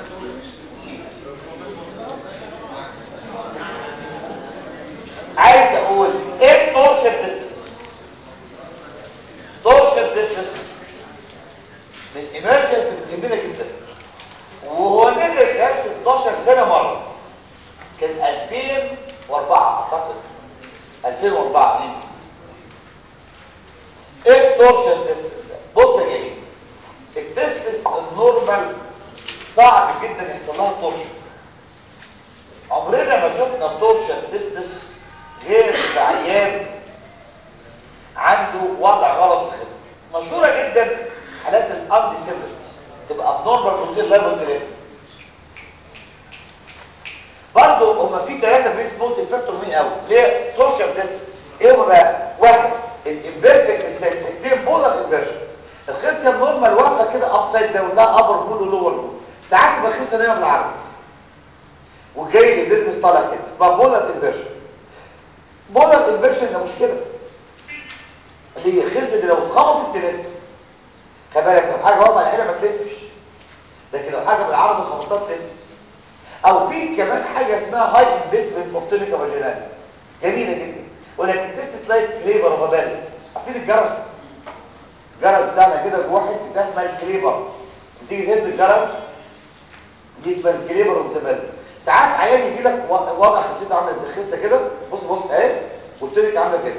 عايز اقول ايه تورشن ديستنس تورشن ديستنس من ايمرجنسي مهمه جدا وهو نزل خلال 16 سنه مره كان 2004 اعتقد 2004 مين ايه التورشن ديستنس ده بص يا جميل التستس النورمال صعب جدا يحصل لها تورشن عمرنا ما شفنا تورشن تستس غير في عيان عنده وضع غلط في الخصم مشهوره جدا حالات الامر سيمبلت تبقى ابنورمال بروزير ليفل 3 برضه هما في ثلاثه بريس بوز افكتور مين قوي ليه تورشن تستس ايه هما بقى واحد الامبيرفكت السيل اثنين بولر انفيرجن الخصيه النورمال واقفه كده اب سايد داون لا ابر بول ولور بول ساعات تبقى الخصيه نايمه بالعرض وجاي للبيزنس طالع كده اسمها بولر انفيرجن بولر انفيرجن ده مشكله اللي هي الخصيه دي لو اتخبطت تلف خلي بالك لو حاجه واقفه على الحيله ما تلفش لكن لو حاجه بالعرض خبطتها تلف او في كمان حاجه اسمها هاي انفستمنت اوف تونيكا فاجيناليس جميله جدا ولكن تست سلايد كليبر وغبالي عارفين الجرس الجرس بتاعنا كده جوه حته ده اسمها الكليبر بتيجي تهز الجرس دي اسمها الكليبر والزباله ساعات عيان يجي لك وضع خصيته عامله زي الخسه كده بص بص اهي والتونيكا عامله كده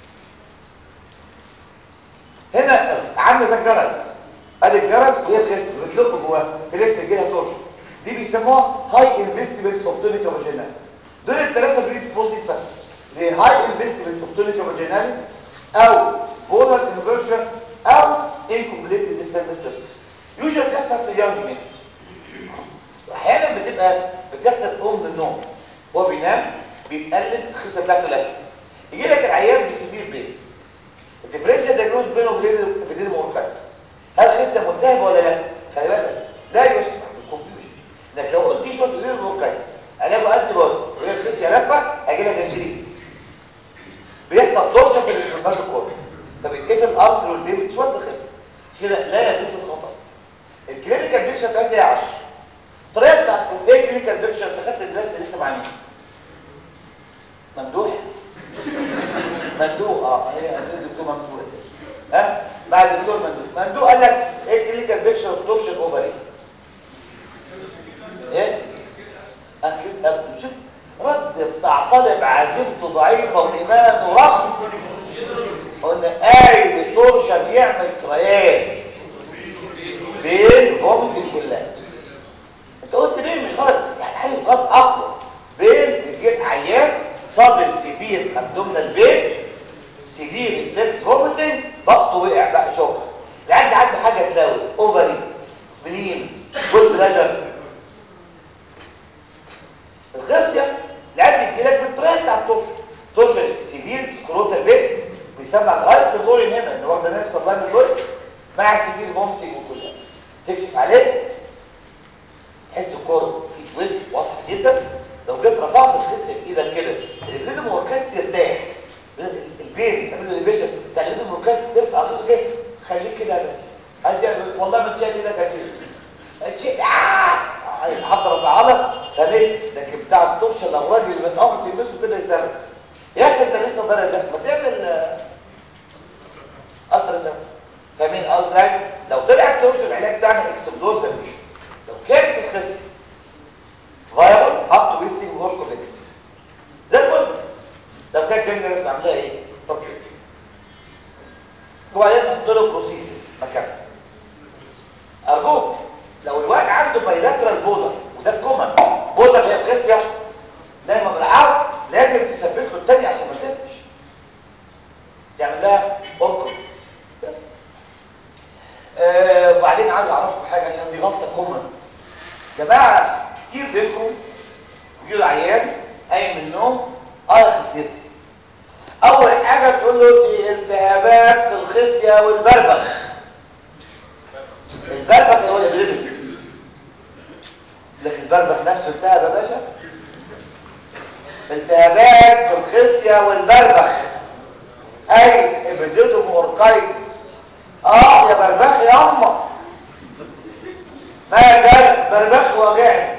هنا عامله زي الجرس ادي الجرس وهي الخسه بتلق جواها تلف تجيلها تورش دي بيسموها هاي انفستمنت اوف تونيكا فاجيناليس دول الثلاثه بريدسبوزيت فاكتور لهاي انفستمنت اوف تونيكا فاجيناليس او بولر انفيرجن او انكمبليت ديسندنت يوجد بتحصل في اليونج مينز واحيانا بتبقى بتحصل قوم من النوم هو بينام بيتقلب الخصه بتاعته لفه يجي لك العيان بسبير بين الديفرنشال دايجنوز بينه وبين بين الموركاتس هل الخصه ملتهبه ولا لا خلي بالك لا يسمح بالكونفيوجن انك لو قلت دي شويه بين الموركاتس علاجه انتي بودي وهي الخصيه لفه هيجي لك انجري بيحصل دورشه في الاستقبال الكوري فبيتقفل الارض والبيبي تسود الخصيه كده لا يجوز الخطا الكلينيكال بيكشر بتاعتي هي 10 الطريقه بتاعت ايه الكلينيكال بيكشر انت خدت الدرس لسه مع مين ممدوح ممدوح اه هي الدكتور ممدوح ها بعد الدكتور ممدوح ممدوح قال لك ايه الكلينيكال بيكشر اوف تورشن اوفري ايه اكيد شوف رد بتاع طالب عزيمته ضعيفه وايمانه رخم قلنا قايد التورشن يعمل كريان بين فوميتنج واللابس انت قلت ليه مش غلط بس يعني عايز غلط اقوى بين الجيت عيان صابت سيفير ابدومينال بين سيفير ريفلكس فوميتنج ضغطه وقع بقى شغل العيان عنده حاجه تلاوي اوفري سبلين جول بلادر الخصيه العيان بيجيلك بالطريقه بتاع التورشن تورشن سيفير سكروتال بين بيسمع لغايه اللورين هنا اللي واخده نفس اللاين اللورين مع سيفير فوميتنج وكلها تكشف عليه تحس الكوره في تويست واضحه جدا لو جيت رفعت الخصيه بايدك كده الريدم موركاتس يرتاح البين تعمل له ليفيشن بتاع الريدم موركاتس ترفع رجلك كده خليك كده عايز والله ما تشيل ايدك هتشيل تشيل اه حط رفعها لك خليك لكن بتاع التورشه لو راجل من اول تلمسه كده يسرق يا اخي انت لسه ضارب ده ما تعمل الترا ساوند فاهمين قصدي لو طلع التورش العلاج بتاعنا اكسبلوزيف لو كان في الخصم فايرال حطوا ويستنج ووش كومبلكس زي الفل لو كان جنجرس عاملاه ايه طب وبعدين نحط له بروسيسز مكانها ارجوك لو الواحد عنده بايلاترال قايم من النوم اه يا خسيتي اول حاجه تقول له دي التهابات في الخصيه والبربخ البربخ هو الابليبس لكن البربخ نفسه التهاب يا باشا التهابات في الخصيه والبربخ اي ابديتوم اوركايتس اه يا بربخ يا امه ما جاي بربخ وجعني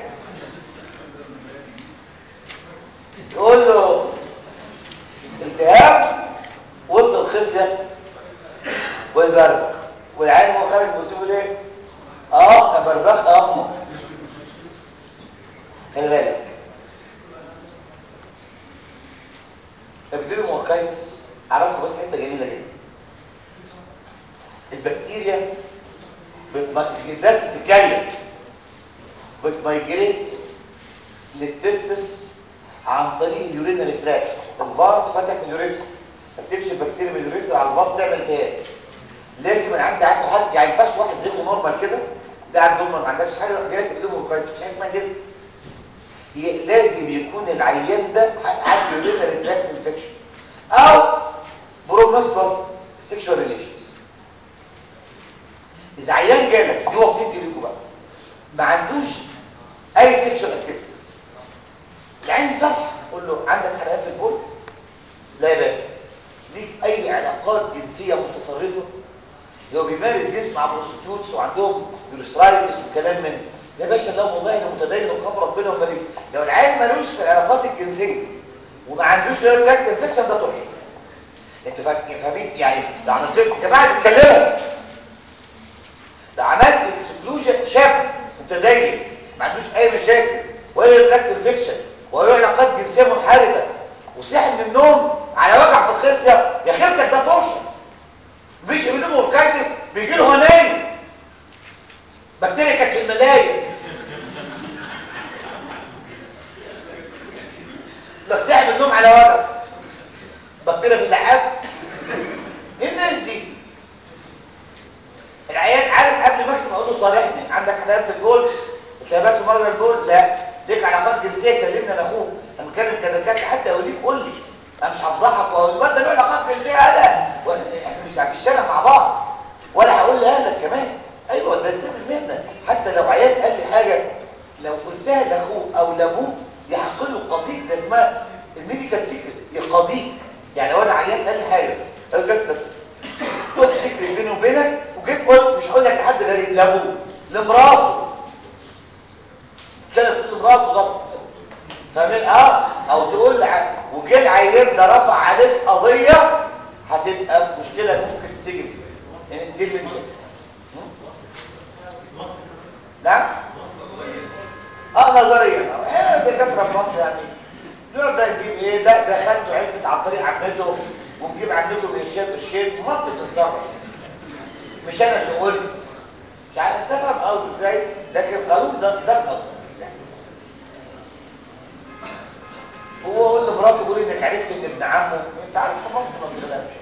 يقول له التهاب وسط الخصيه والبربخ والعين هو خارج بيقول ايه اه يا بربخ يا امه خلي بالك ابتدوا موركايتس عرفت بس حته جميله جدا البكتيريا الناس بتتكلم بتمايجريت للتستس عن طريق اليورينري تراك الباص فتح اليوريثرا فتمشي البكتيريا من اليوريثرا على الباص تعمل التهاب لازم انا عندي عنده حد يعني ينفعش واحد زيه نورمال كده ده عنده نورمال ما عندكش حاجه جاي تقدمه كويس مش حاجه اسمها كده لازم يكون العيان ده عنده يورينري تراك انفكشن او بروميسكوس سيكشوال ريليشنز اذا عيان جالك دي وصيتي ليكم بقى ما عندوش اي سيكشوال اكتيفيتيز العين صح قول له عندك حرقان في البول لا يا باشا ليك اي علاقات جنسيه متطرفه لو بيمارس جنس مع بروستيوتس وعندهم يوريثرايتس وكلام من يا باشا لا والله انا متدين وخاف ربنا ومالك لو العيل ملوش في العلاقات الجنسيه وما عندوش ريلاكت انفكشن ده طرش انتوا فاهمين يعني لو عملت لكم يا جماعه بيتكلموا لو عملت اكسكلوجن شاب متدين ما عندوش اي مشاكل ولا ريلاكت انفكشن ولا علاقات جنسيه منحرفه وصحي من النوم على وجع في الخصيه يا خيبتك ده طرش مفيش بدون اوركايتس بيجي له هنايم بكتيريا كانت في الملايه لو صحي من النوم على وجع بكتيريا في اللحاف ايه الناس دي العيان عارف قبل ما اكسب اقول له صارحني عندك حالات في البول التهابات في مرضى البول لا ليك علاقات جنسيه كلمنا انا اخوك انا بتكلم كدكاتره حتى اوليك قول لي انا مش هفضحك واقول الواد ده له علاقات جنسيه هذا احنا مش في الشارع مع بعض ولا هقول لاهلك كمان ايوه ده سر المهنه حتى لو عيان قال لي حاجه لو قلتها لاخوه او لابوه يحق له قضيه ده اسمها الميديكال سيكريت يقاضيك يعني لو انا عيان قال لي حاجه قال لي توب سيكريت بيني وبينك وجيت قلت مش هقول لك لحد غريب لابوه لمراته كده تقول لمراته ظبط فاهمين اه او تقول لع... وجه العيان ده رفع عليك قضيه هتبقى مشكله ممكن تسجن يعني دي اللي نعم اه نظريا اه دكاتره في مصر يعني نقعد بقى نجيب ايه ده ده خدته علبه عن طريق عمته ونجيب عمته بقرشين قرشين مصر بتتصرف مش انا اللي قلت مش عارف تفهم قصدي ازاي لكن القانون ده ده قانون هو قول لمراته قولي انك عرفت ان ابن عمه انت عارف في مصر ما بتغلبش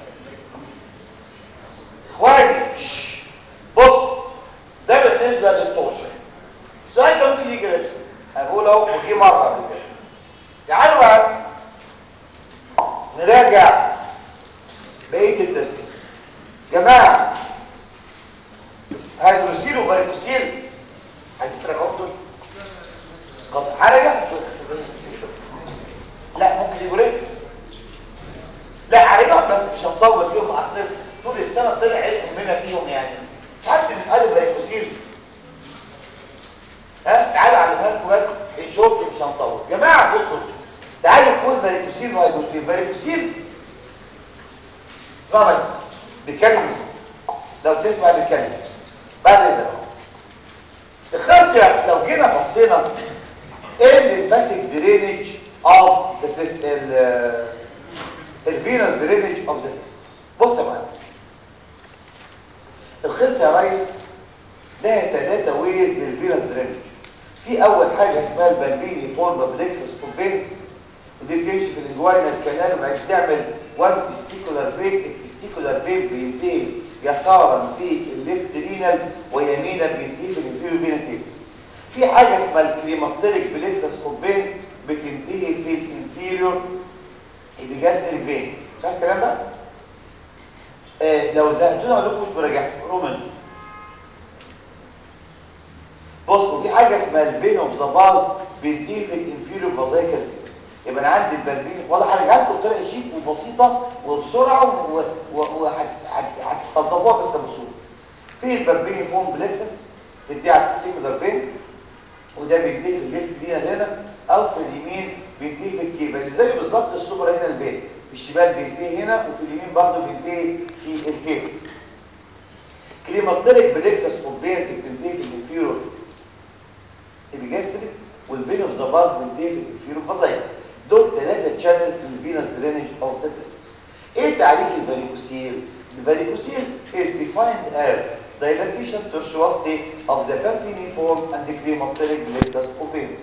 اخواني بص ده بالنسبه للطوشه السؤال ده ممكن يجي لسه هقول اهو وجي مره قبل كده تعالوا بقى نراجع بقيه التسديس جماعه هيدروسيل وفيروسيل عايزين تراجعوا دول طب حاجه لا ممكن يقول ايه لا عليهم بس مش هنطول فيهم اصل طول السنه طلع علم مننا فيهم يعني حد من قلب الفوسيل ها تعالوا علمها لكم بس نشوف مش هنطول جماعه بصوا تعالوا نقول ماريكوسيل وهيدروسيل ماريكوسيل اسمعوا بس بيتكلم لو تسمع بيتكلم بعد اذا الخاصيه لو جينا بصينا ايه الليمفاتيك درينج اوف ذا الفينوس درينج اوف ذا بص يا معلم الخص يا ريس لها ثلاثة ويز للفينوس درينج في اول حاجة اسمها البامبيني فورما بليكسس كومبينس ودي بتمشي في الانجوينال كانال وبعدين تعمل وان تستيكولار فين التستيكولار فين بينتهي يسارا في الليفت رينال ويمينا بينتهي في الانفيرو فينا في حاجة اسمها الكريماستريك بليكسس كومبينس بتنتهي في الانفيريور ايبيجاستريك فين مش عايز الكلام ده آه لو زهقتوني اقول لكم مش براجعها رومان بصوا في حاجه اسمها البين اوف ذا باز بينتهي في الانفيريور فازايكال يبقى انا عندي البلبين ولا هرجع لكم بطريقه شيك وبسيطه وبسرعه وهتصدقوها بس بسهوله في البربين فون بلكسس بيدي على التستيكولار بين وده بيديه في الليفت لينا هنا او في اليمين بيديه في الكيبل زي بالظبط السوبر هنا البين في الشمال بيديه هنا وفي اليمين برضه بيديه في الكيبل كليماستريك بلكسس اوبينت بتنتهي في الانفيرور البيجاستريك والفين اوف ذا باز بينتهي في الانفيرور فازايك دول ثلاثه تشانلز في الفينال درينج اوف ذا ايه تعريف الفاريكوسيل الفاريكوسيل is defined as dilatation tortuosity of the campaniform and the cremasteric plexus of venous.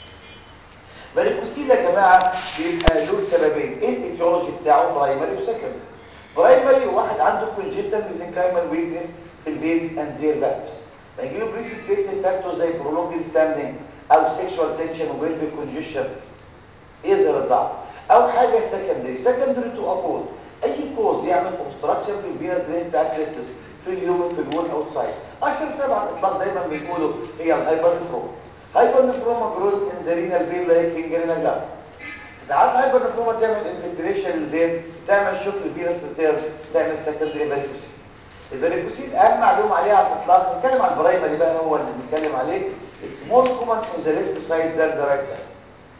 varicocele يا جماعه بيبقى له سببين ايه الايتيولوجي بتاعه برايمري وسكندري برايمري واحد عنده كونجنتال ميزنكايمال ويكنس في الفينز اند زير فالفز فيجي له بريسيبيتد فاكتور زي prolonged ستاندنج او سيكشوال تنشن وبيلفيك كونجيشن يظهر الضعف او حاجه سكندري سكندري تو اكوز اي كوز يعمل اوبستراكشن في الفينس درين بتاع الكريستس في اليوم في الوول اوتسايد اشهر سبب على الاطلاق دايما بيقولوا هي الهايبر نفروما هايبر نفروما جروز ان ذا رينال فين لايك فينجرينال جاب ساعات هايبر نفروما تعمل انفلتريشن للفين تعمل شوك للفينس ريتيرن تعمل سكندري فاريكوسيل الفاريكوسيل اهم معلومه عليها على الاطلاق نتكلم عن البرايمري بقى هو اللي بنتكلم عليه اتس مور كومن ان ذا ليفت سايد ذان ذا رايت سايد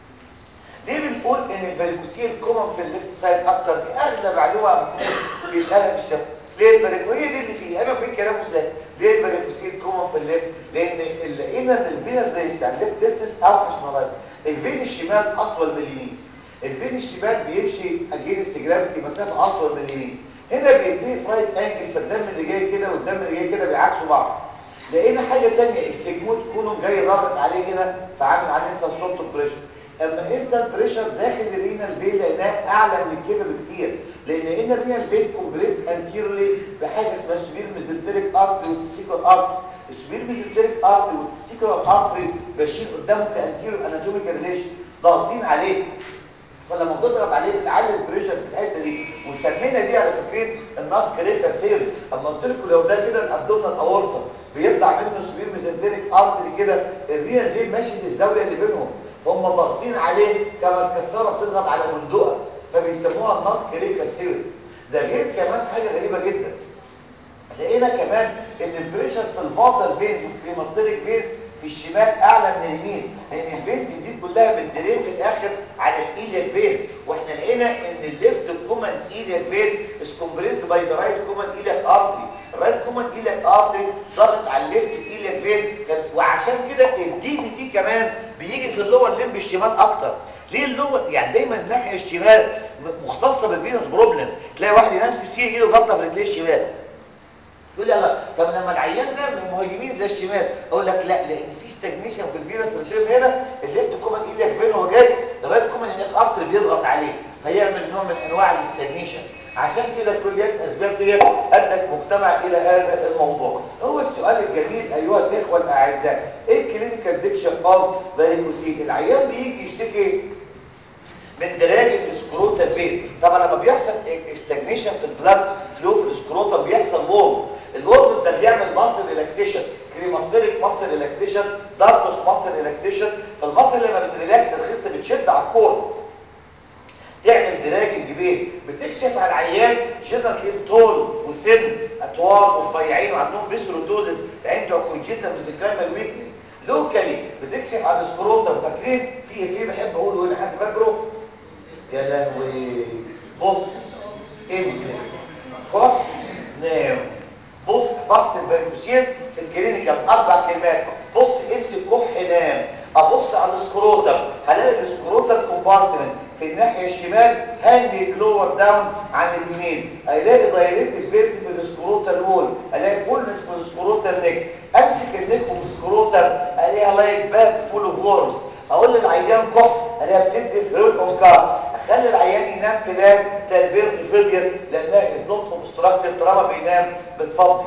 ليه بنقول ان الفاريكوسيل كومن في الليفت سايد اكتر دي اغلى معلومه بيسالها في الشفا ليه الفاريكوسيل هي دي اللي فيه انا في كلام ازاي ليه الفاريكوسيل كومن في الليفت لان لقينا ان الفينس زي بتاع الليفت ديستنس اوحش من الرايت الفين الشمال اطول من اليمين الفين الشمال بيمشي اجينست جرافيتي مسافه اطول من اليمين هنا بيديه في رايت انجل فالدم اللي جاي كده والدم اللي جاي كده بيعكسوا بعض لقينا حاجه ثانيه السيجمويد كولوم جاي ضاغط عليه هنا فعامل عليه سبستوت بريشر اما قسنا البريشر داخل الرينال فين لقيناه اعلى من كده بكتير لان هنا الرينال فين كومبريست انتيرلي بحاجه اسمها السوبير ميزنتريك ارتري والتسيكولار ارتري السوبير ميزنتريك ارتري والتسيكولار ارتري ماشيين قدامه كانتيرو اناتوميكال ريليشن ضاغطين عليه فلما بتضرب عليه بتعلي البريشر في الحته دي وسمينا دي على فكرين النات كريتا سيل اما قلت لكم لو ده كده الابدومينال اورطه بيطلع منه السوبير ميزنتريك ارتري كده الرينال فين ماشي في الزاويه اللي بينهم هم ضاغطين عليه كما الكساره بتضغط على بندقه فبيسموها النط كريكال سيري ده غير كمان حاجه غريبه جدا لقينا كمان ان البريشر في البازل فينز والكريماستريك فينز في الشمال اعلى من اليمين لان الفينز دي كلها بتدرين في الاخر على الايلياك فينز واحنا لقينا ان الليفت كومن ايلياك فين از كومبريسد باي ذا رايت كومن ايلياك ارتري الرايت كومن ايلياك ارتري ضغط على الليفت ايلياك فين وعشان كده الدي في دي كمان بيجي في اللور ليمب الشمال اكتر ليه اللور يعني دايما الناحيه الشمال مختصه بالفينس بروبلم تلاقي واحد ينام في السرير ايده غطى في رجليه الشمال يقول لي الله طب لما العيان ده من مهاجمين زي الشمال اقول لك لا لان في ستاجنيشن في الفينس ريتيرن هنا الليفت كومن ايلياك فين هو جاي الرايت كومن هناك ارتر بيضغط عليه فيعمل نوع من انواع الاستاجنيشن عشان كده كليات الاسباب دي ادت مجتمع الى هذا الموضوع هو السؤال الجميل ايها الاخوه الاعزاء ايه الكلينيكال بيكشر اوف فاريكوسيل العيان بيجي يشتكي من دراجة السكروتال بيز طبعا لما بيحصل استجنيشن في البلاد فلو في السكروتال بيحصل وورم الوورم ده بيعمل ماسل ريلاكسيشن كريماستريك ماسل ريلاكسيشن دارتوس ماسل ريلاكسيشن فالماسل لما بتريلاكس الخص بتشد على الكور تعمل دراج الجبين بتكشف على العيان جنرال طول وسن اطوال ورفيعين وعندهم فيسروتوزس عنده كونجيتال ميزنكايمال ويكنس لوكالي بتكشف على السكروتم فاكرين في ايه بحب اقوله هنا حد فاكره يا لهوي بص امسك كف نام بص فحص الفيروسين في الكلينيكال اربع كلمات بص امسك كح نام ابص على السكروتم هلاقي السكروتم كومبارتمنت في الناحيه الشمال هانج لور داون عن اليمين الاقي دايركت فيرس في السكروتال وول الاقي فولنس في السكروتال نيك امسك النيك والسكروتم الاقيها لايك باك فول اوف وورمز اقول للعيان كح الاقيها بتدي ثريد اون كار اخلي العيان ينام فلان تلبيرز فيلير لانها از نوت اوبستراكتد طالما بينام بتفضي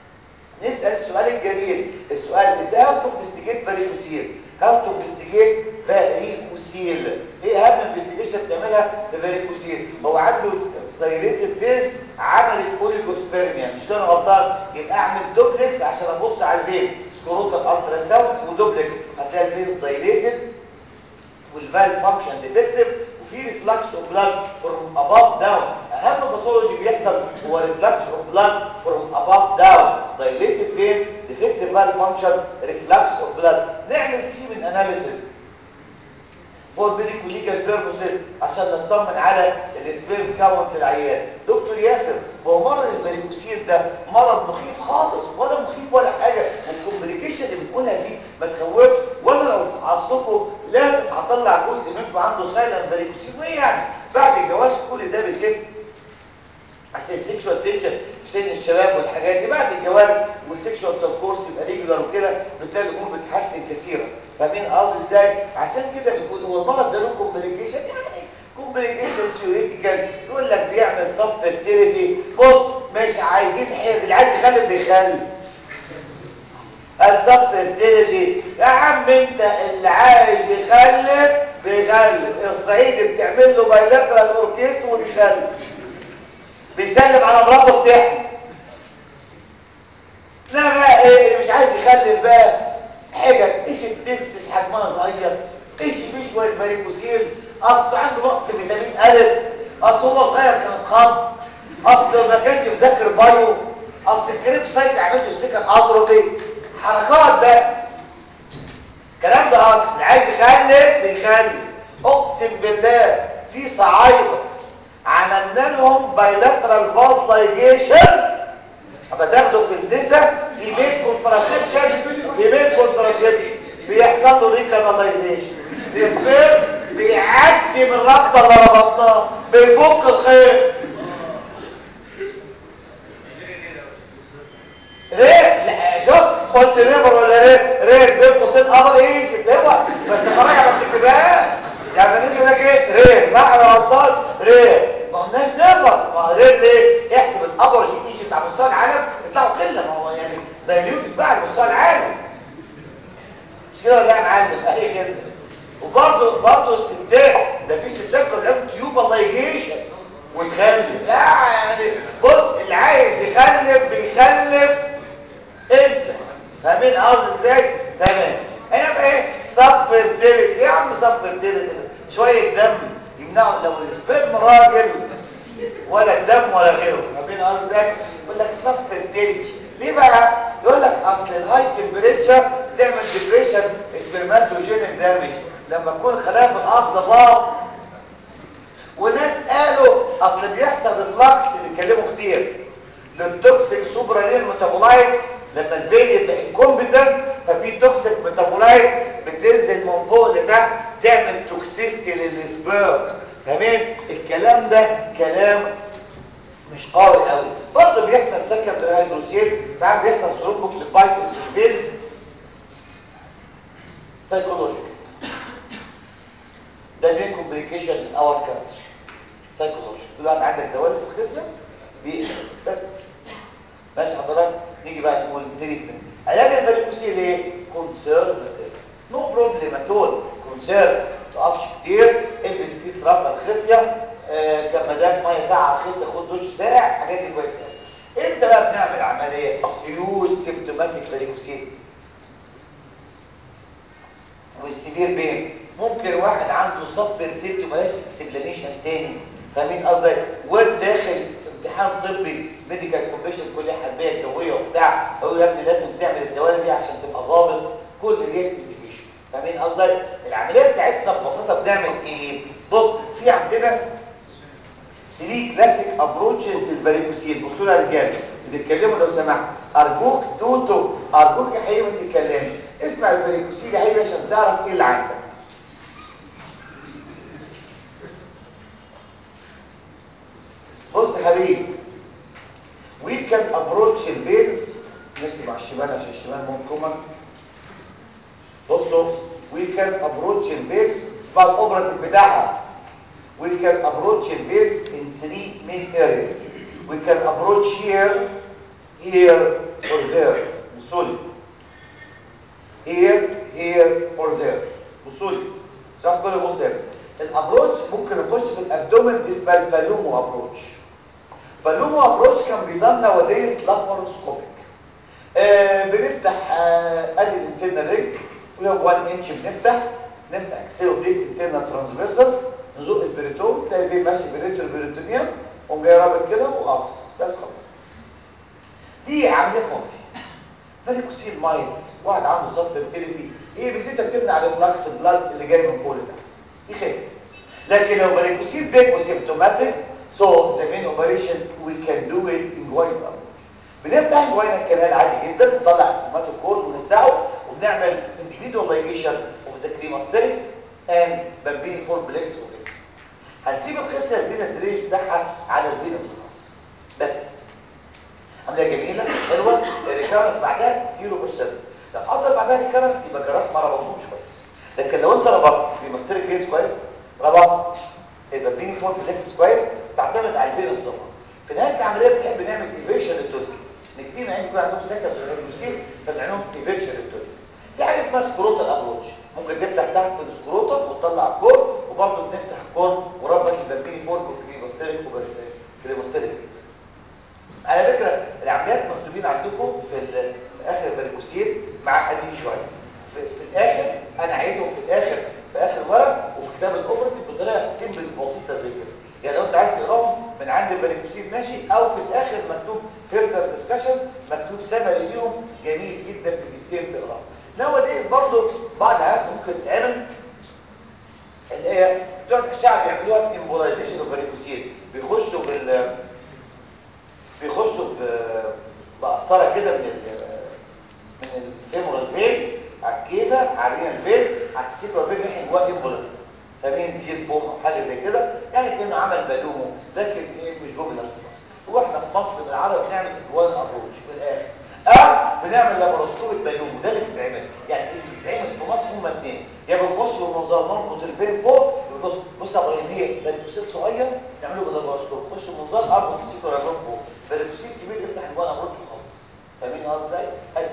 نسال السؤال الجميل السؤال ازاي هاو تو انفستيجيت فاريكوسيل هاو تو انفستيجيت فاريكوسيل فاريكوسيل ايه اهم انفستيجيشن بتعملها في فاريكوسيل هو عنده دايريتد بيز عملت اوليجوسبيرميا مش انا غلطان يبقى اعمل دوبلكس عشان ابص على الفين سكروتال الترا ساوند ودوبلكس هتلاقي الفين دايليتد والفال فانكشن ديفكتيف وفي ريفلكس اوف بلاد فروم اباف داون اهم باثولوجي بيحصل هو ريفلكس اوف بلاد فروم اباف داون دايليتد فين ديفكتيف فال فانكشن ريفلكس اوف بلاد نعمل سيمن اناليسيس فور ميديكو ليجال بيربوسز عشان نطمن على السبيرم كاونت في العيان دكتور ياسر هو مرض الفاريكوسيل ده مرض مخيف خالص ولا مخيف ولا حاجه والكومبليكيشن اللي بنقولها دي ما تخوفش وانا لو فحصتكم لازم هطلع جزء منكم عنده سايلنت فاريكوسيل وايه يعني بعد الجواز كل ده بيخف عشان السكشوال تنشن في سن الشباب والحاجات دي بعد الجواز والسكشوال كورس يبقى ريجولار وكده بتلاقي الامور بتتحسن كثيرا فاهمين قصدي ازاي عشان كده بنقول هو المرض ده له كومبليكيشن يعني كومبليكيشن ثيوريتيكال يقول لك بيعمل صف فيرتيليتي بص مش عايزين حير اللي عايز يخلف بيخلف الصف فيرتيليتي يا عم انت اللي عايز يخلف بيخلف الصعيدي بتعمل له بايلاترال اوركيت وبيخلف بيسلم على مراته بتحمل لا بقى ايه اللي مش عايز يخلف بقى حاجه ايش التستس حجمها صغير ايش فيه شويه فاريكوسيل اصل عنده نقص فيتامين ا اصل هو صغير كان اتخض اصل ما كانش مذاكر بايو اصل الكريب سايت عملته السكن اتروبي حركات بقى الكلام ده عكس اللي عايز يخلف بيخلف اقسم بالله في صعايده عملنا لهم بايلاترال فاز لايجيشن اما تاخده في النساء في بيت كونتراسبشن في بيت كونتراسبشن بيحصل له ريكاناليزيشن السبير بيعدي من الرابطه اللي ربطناه بيفك الخيط ريت لا شوف قلت ريبر ولا ريت ريت بين قوسين قمر ايه كتبها بس خلاص ما بتكتبهاش يعني بالنسبه لك ايه ريت صح ولا غلطان ريت ما قلناش نيفر ما ريت ليه احسب الابر جي ايجي بتاع مستوى العالم يطلعوا قله ما هو يعني دايليوتد بقى على مستوى العالم مش كده ولا يا معلم اهي كده وبرضه برضه الستات ده في ستات كانوا عندهم تيوبلايجيشن وتخلف لا يعني بص اللي عايز يخلف بيخلف انسى فاهمين قصدي ازاي تمام هنا بقى ايه صف الدلت ايه يا عم صف الدلت شويه دم يمنعوا لو السبرم راجل ولا دم ولا غيره فاهمين قصدي ازاي يقول لك صف الدلت ليه بقى يقول لك اصل الهاي تمبريتشر تعمل ديبريشن سبرماتوجينيك دامج لما تكون خلايا في الاصل باظ وناس قالوا اصل بيحصل ريفلكس اللي بيتكلموا كتير للتوكسيك سوبرالين ميتابولايتس لما الفين يبقى انكومبتنت ففي توكسيك ميتابولايتس بتنزل من فوق لتحت تعمل توكسيستي للسبيرمز فاهمين الكلام ده كلام مش قوي قوي برضه بيحصل سكندري هيدروسيل ساعات بيحصل ثرومبو في البايتس في الفين سايكولوجي ده بين كومبليكيشن ان اور كانتري سايكولوجي دلوقتي عندك دوالي في الخصيه بيقفل بس ماشي حضرتك نيجي بقى نقول تريتمنت علاج الفاريكوسيل ايه كونسيرفاتيف نو بروبلم اتول كونسيرف تقفش كتير البس كيس رفع الخصيه آه كمادات ميه ساعه على الخصيه خد دش ساعه الحاجات دي كويسه امتى بقى بنعمل عمليه يوز سيمتوماتيك فاريكوسيل والسيفير بين ممكن واحد عنده صف ارتبط وملاش اكسبلانيشن تاني فاهمين قصدي واد داخل امتحان طبي ميديكال كومبيشن كليه حربيه جويه وبتاع اقول يا ابني لازم تعمل الدوالي دي عشان تبقى ظابط كل دي انديكيشن فاهمين قصدي العمليه بتاعتنا ببساطه بنعمل ايه بص في عندنا 3 كلاسيك ابروتشز للفاريكوسيل بصوا لها يا رجاله بيتكلموا لو سمحت ارجوك توتو ارجوك يا حبيبي ما تتكلمش اسمع الفاريكوسيل يا حبيبي عشان تعرف ايه اللي عندك بص يا حبيبي we can approach الفينز نفسي مع الشمال عشان الشمال ممكن بصوا we can approach الفينز اسمها الاوبراتيف بتاعها we can approach الفينز in three main areas we can approach here here or there بصوا لي here here or there بصوا لي صح كل بص هنا ممكن نخش في الابدومن دي اسمها البالومو ابروتش بالومو ابروتش كان بيضل نواديز لاباروسكوبيك آه بنفتح آه ادي الانترنال ريج فيها 1 انش بنفتح نفتح اكسيو بريك انترنال ترانسفيرسز نزق البريتون تلاقي البين ماشي بريتر بريتونيوم قوم جاي رابط كده وقاصص بس خلاص دي عمليه خفي فاريكوسيل مايند واحد عنده صف فيرتيليتي هي بيزيد بتبني على الفلاكس بلاد اللي جاي من فوق لتحت دي خير لكن لو فاريكوسيل بيك وسيمتوماتيك so the main operation we can do it in guayna approach بنفتح جوينا الكنال عادي جدا نطلع اسمات الكورد ونفتحه وبنعمل individualization of the cremasteric and bambini for plex of هنسيب الخصيه الفينس دريج بتاعها على الفينس خلاص بس عمليه جميله حلوه الريكارنس بعدها 0% لو حصل بعدها ريكارنس يبقى جراح ما ربطهمش كويس لكن لو انت ربطت بماستريك جينز كويس ربطت يبقى بيني فور بلكسس كويس تعتمد على الفينس خلاص في نهايه العمليه بنحب نعمل ايفيشن للتورك كتير عين بيكون عندهم سكر في الهيموسيل فبنعملهم ايفيشن للتورك في حاجه اسمها سكروتال ابروتش ممكن تفتح تحت في السكروتا وتطلع الكور وبرضه بنفتح الكور وربط البامبيني فورك والكريماستيريك والكريماستيريك على فكره العمليات مكتوبين عندكم في, في اخر فاريكوسيل معقدين شويه في, في الاخر انا عيدهم في الاخر في اخر ورق وفي كتاب الاوبرتيف بطريقه سيمبل بسيطه زي كده يعني لو انت عايز تقراهم من عند الفاريكوسيل ماشي او في الاخر مكتوب فيرتر ديسكشنز مكتوب سمري ليهم جميل جدا في الدقيقتين تقراه نواديز برضه بعض الحاجات ممكن تتعمل اللي هي بتوع الشعب يعملوها امبولايزيشن اوف فاريكوسيل بيخشوا بال بيخشوا بقسطره كده من ال من الفيمورال فين على الكيفه على الفين على السيكولار فين ناحيه جواه امبولاس فمين زي الفوم او حاجه زي كده يعني كانه عمل بالومه لكن ايه مش بوبلر في مصر واحنا في مصر من العرب بنعمل جوان ابروش في الاخر اه بنعمل لاباروسكوبيك بالوم ده اللي بيتعمل يعني اللي بيتعمل في مصر هم اثنين يا بنخش بمنظار نربط الفين فوق بص بص يا ابراهيم هي فالكوسيل صغير نعمله باللاباروسكوب نخش بمنظار اربط السيكو يا فوق فالكوسيل كبير يفتح الجوان ابروش وخلاص فاهمين اه ازاي؟ ادي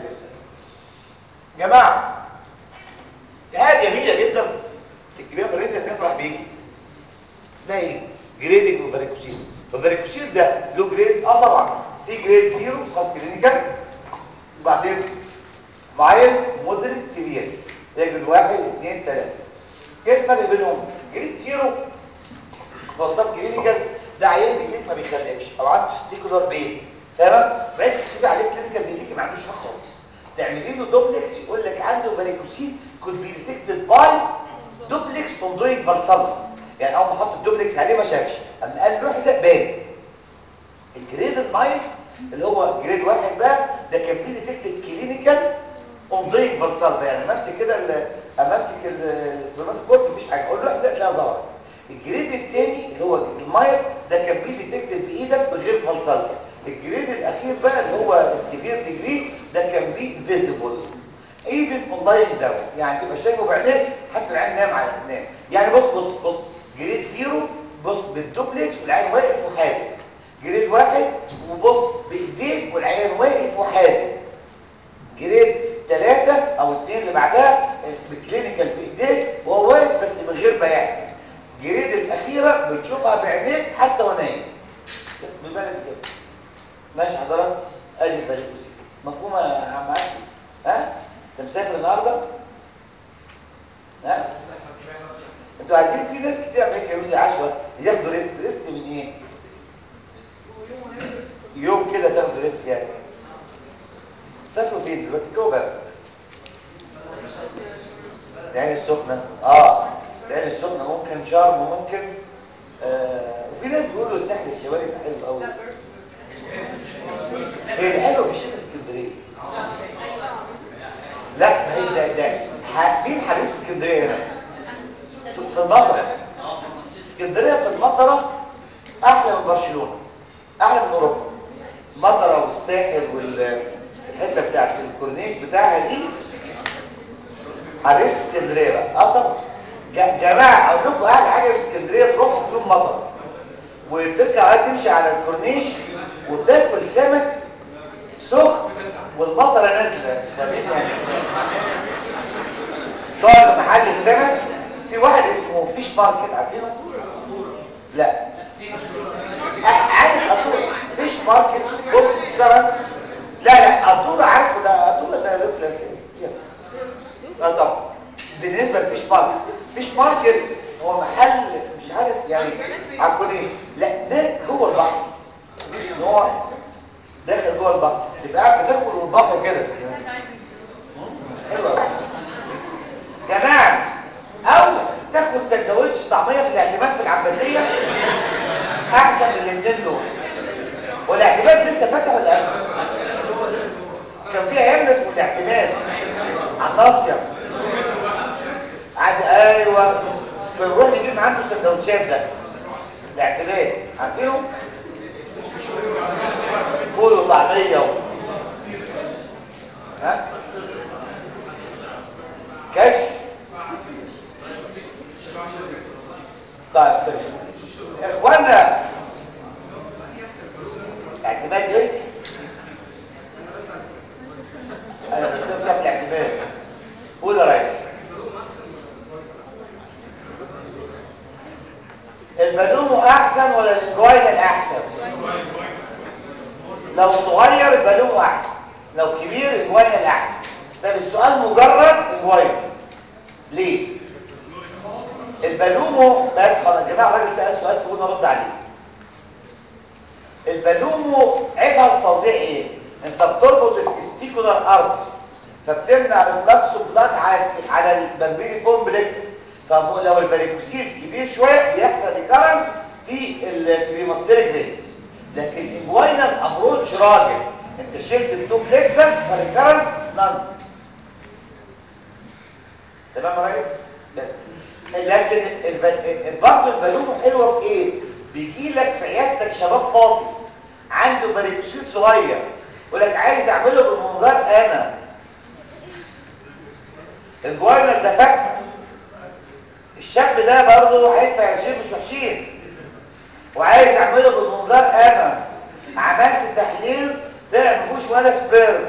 جماعه دي حاجه جميله جدا تكتبيها في الريتم تفرح بيكي اسمها ايه؟ جريدنج وفاريكوسيل فالفاريكوسيل ده له جريد اه طبعا في جريد زيرو سب كلينيكال وبعدين معين مودريت سيفير يجد واحد اثنين ثلاثة ايه الفرق بينهم جريد زيرو هو سب كلينيكال ده عيان بيجيك ما بيخلفش او عنده تستيكولار بين تمام بقيت تكشفي عليه كلينيكال بيجيك ما عندوش حاجه خالص تعملي له دوبلكس يقول لك عنده فاريكوسيل كود بي ديتكتد باي دوبلكس فروم دوينج فالسالفا يعني اول ما حط الدوبلكس عليه ما شافش اما قال له احزق بان الجريد المايل اللي هو جريد واحد بقى ده كان بي ديتكتد كلينيكال اون دوينج فالسالفا يعني امسك كده اما امسك السبرمات كورت مفيش حاجه اقول له احزق تلاقيها ظهرت الجريد الثاني اللي هو المايل ده كان بي ديتكتد بايدك من غير فالسالفا الجريد الاخير بقى اللي هو السيفير ديجري ده كان بي فيزيبل ايفن اونلاين داون يعني تبقى شايفه بعينيك حتى العين نام على نام يعني بص بص بص جريد زيرو بص بالدوبلكس والعين واقف وحازم جريد واحد وبص بايديك والعين واقف وحازم جريد ثلاثة او اثنين اللي بعدها بكلينيكال بايديك وهو واقف بس من غير ما يحزم جريد الاخيرة بتشوفها بعينيك حتى ونايم بس ببالك كده ماشي حضرتك ادي الفاليكوسي مفهومه يا عم عادل ها انت مسافر النهارده ها انتوا عايزين في ناس كتير عمالين يجوا عشوه ياخدوا ريست ريست من ايه يوم كده تاخدوا ريست يعني سافروا فين دلوقتي الجو برد العين السخنه اه العين السخنه ممكن شرم ممكن آه وفي ناس بيقولوا الساحل الشمالي ده حلو قوي هي الحلوه في شتاء اسكندريه لا ما هي ده ده مين حبيب اسكندريه هنا في المطره اسكندريه في المطره احلى من برشلونه احلى من اوروبا المطره والساحل والحته بتاعت الكورنيش بتاعها دي حبيبه اسكندريه بقى اه طبعا جماعه اقول لكم احلى حاجه في اسكندريه تروحوا في يوم مطر وترجع عايز تمشي على الكورنيش وتاكل سمك سخن والمطره نازله تقعد في محل السمك في واحد اسمه فيش ماركت عارفينه عارفين ايه لا ده جوه البحر نوع داخل جوه البحر تبقى قاعد بتاكل والبحر كده حلو قوي جماعه او تاكل سندوتش طعميه في الاعتماد في العباسيه احسن من الاثنين دول والاعتماد لسه فاتح ولا قبل كان في ايام اسمه الاعتماد على الناصيه عاد ايوه بنروح نجيب عنده السندوتشات ده الاعتماد عارفينه فول وطعميه و... ها كاش طيب طيب اخوانا اعتماد ايه انا بتكلم في الاعتماد قول يا ريس البالون احسن ولا الانجوينا احسن لو صغير البالون احسن لو كبير الانجوينا الاحسن طب السؤال مجرد انجوينا ليه البالومو بس خلاص يا جماعه الراجل سال سؤال سيبوني ارد عليه البالومو عيبها الفظيع ايه انت بتربط التستيكولار ارض فبتمنع الفلكس بلاد على على البربيري فورم بلكسس فلو الباريكوسيل كبير شويه بيحصل ريكارنس في الكريماستيريك فينز لكن الجوينال ابروتش راجل انت شلت التو بلكسس فالريكارنس نان تمام يا ريس لكن برضه البالون حلوه في ايه بيجي لك في عيادتك شباب فاضي عنده باريكوسيل صغير يقول لك عايز اعمله بالمنظار انا الجوينال ده فاكهه الشاب ده برضه هيدفع 20 مش وحشين وعايز اعمله بالمنظار انا عملت تحليل طلع ما فيهوش ولا سبيرم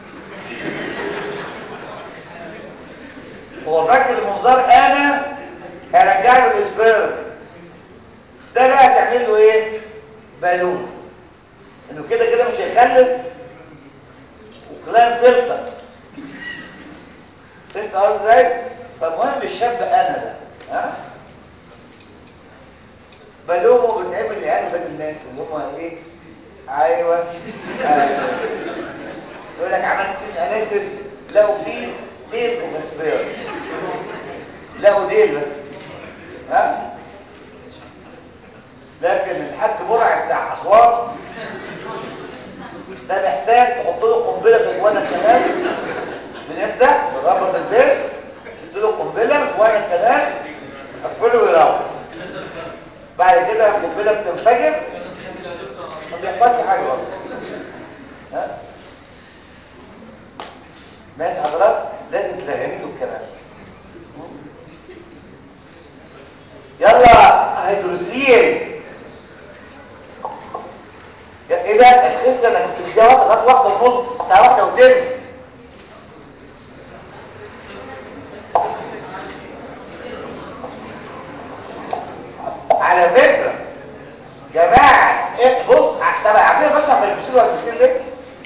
هو فاكر المنظار انا هرجع له السبيرم ده بقى هتعمل له ايه بالون انه كده كده مش هيخلف وكلام فلتر فهمت قصدي ازاي فالمهم الشاب انا ده ها بلومه بتعمل لعيال ولاد الناس اللي هم ايه ايوه أيوة. يقول لك عملت سن اناليسيس لقوا فيه ديل وفاسبير لقوا ديل بس ها لكن الحاج برع بتاع اسوان ده محتاج تحط له قنبله في اجوانا الكلام بنفتح بنربط البيت تحط له قنبله في اجوانا الكلام اقفله ويروح بعد كده القنبله بتنفجر ما بيحصلش حاجه برضه ها ماشي حضرتك لازم تلغني الكلام يلا هيدروسيل ايه ده الخسه انك بتديها وقت لغايه واحده ونص ساعه واحده وتلت على فكره جماعه إيه بص طب عارفين بس عشان البسيل والبسيل ليه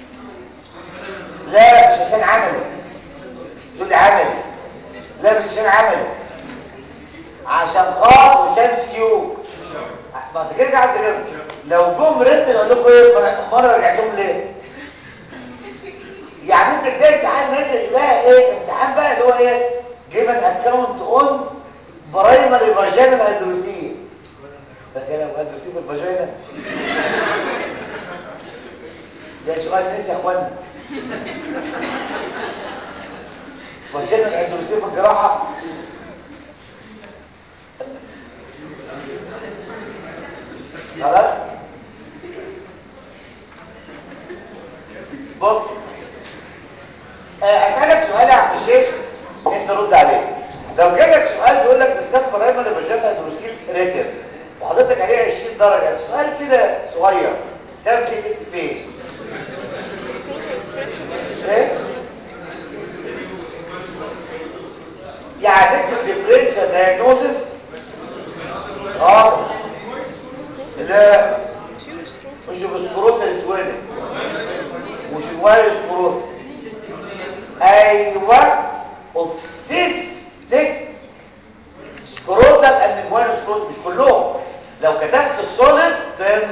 لا مش عشان عملي تقول لي عملي لا مش عشان عملي عشان خاط وشمس كيو ما انت كده قاعد تجرب لو جم رد اقول لكم ايه مره رجعتهم ليه يعني ممكن تلاقي امتحان نازل بقى ايه امتحان بقى اللي هو ايه جيفن اكونت اون برايمري فاجينال هيدروسيل ده كلام هيدروسيل في الفاجينا ده سؤال ناس يا اخوانا فاجينال هيدروسيل في الجراحه خلاص بص اسالك سؤال يا عبد الشيخ انت رد عليه لو جالك سؤال بيقول لك ديسكاس برايمري فاجينال هيدروسيل ريتر وحضرتك عليه 20 درجه سؤال كده صغير كام في كنت فين ايه يعني تكتب ديفرنشال دايجنوزس اه لا مش بسكروت الاسود مش واير سكروت ايوه اوف سيستيك سكروتال اند واير سكروت مش كلهم لو كتبت السوليد then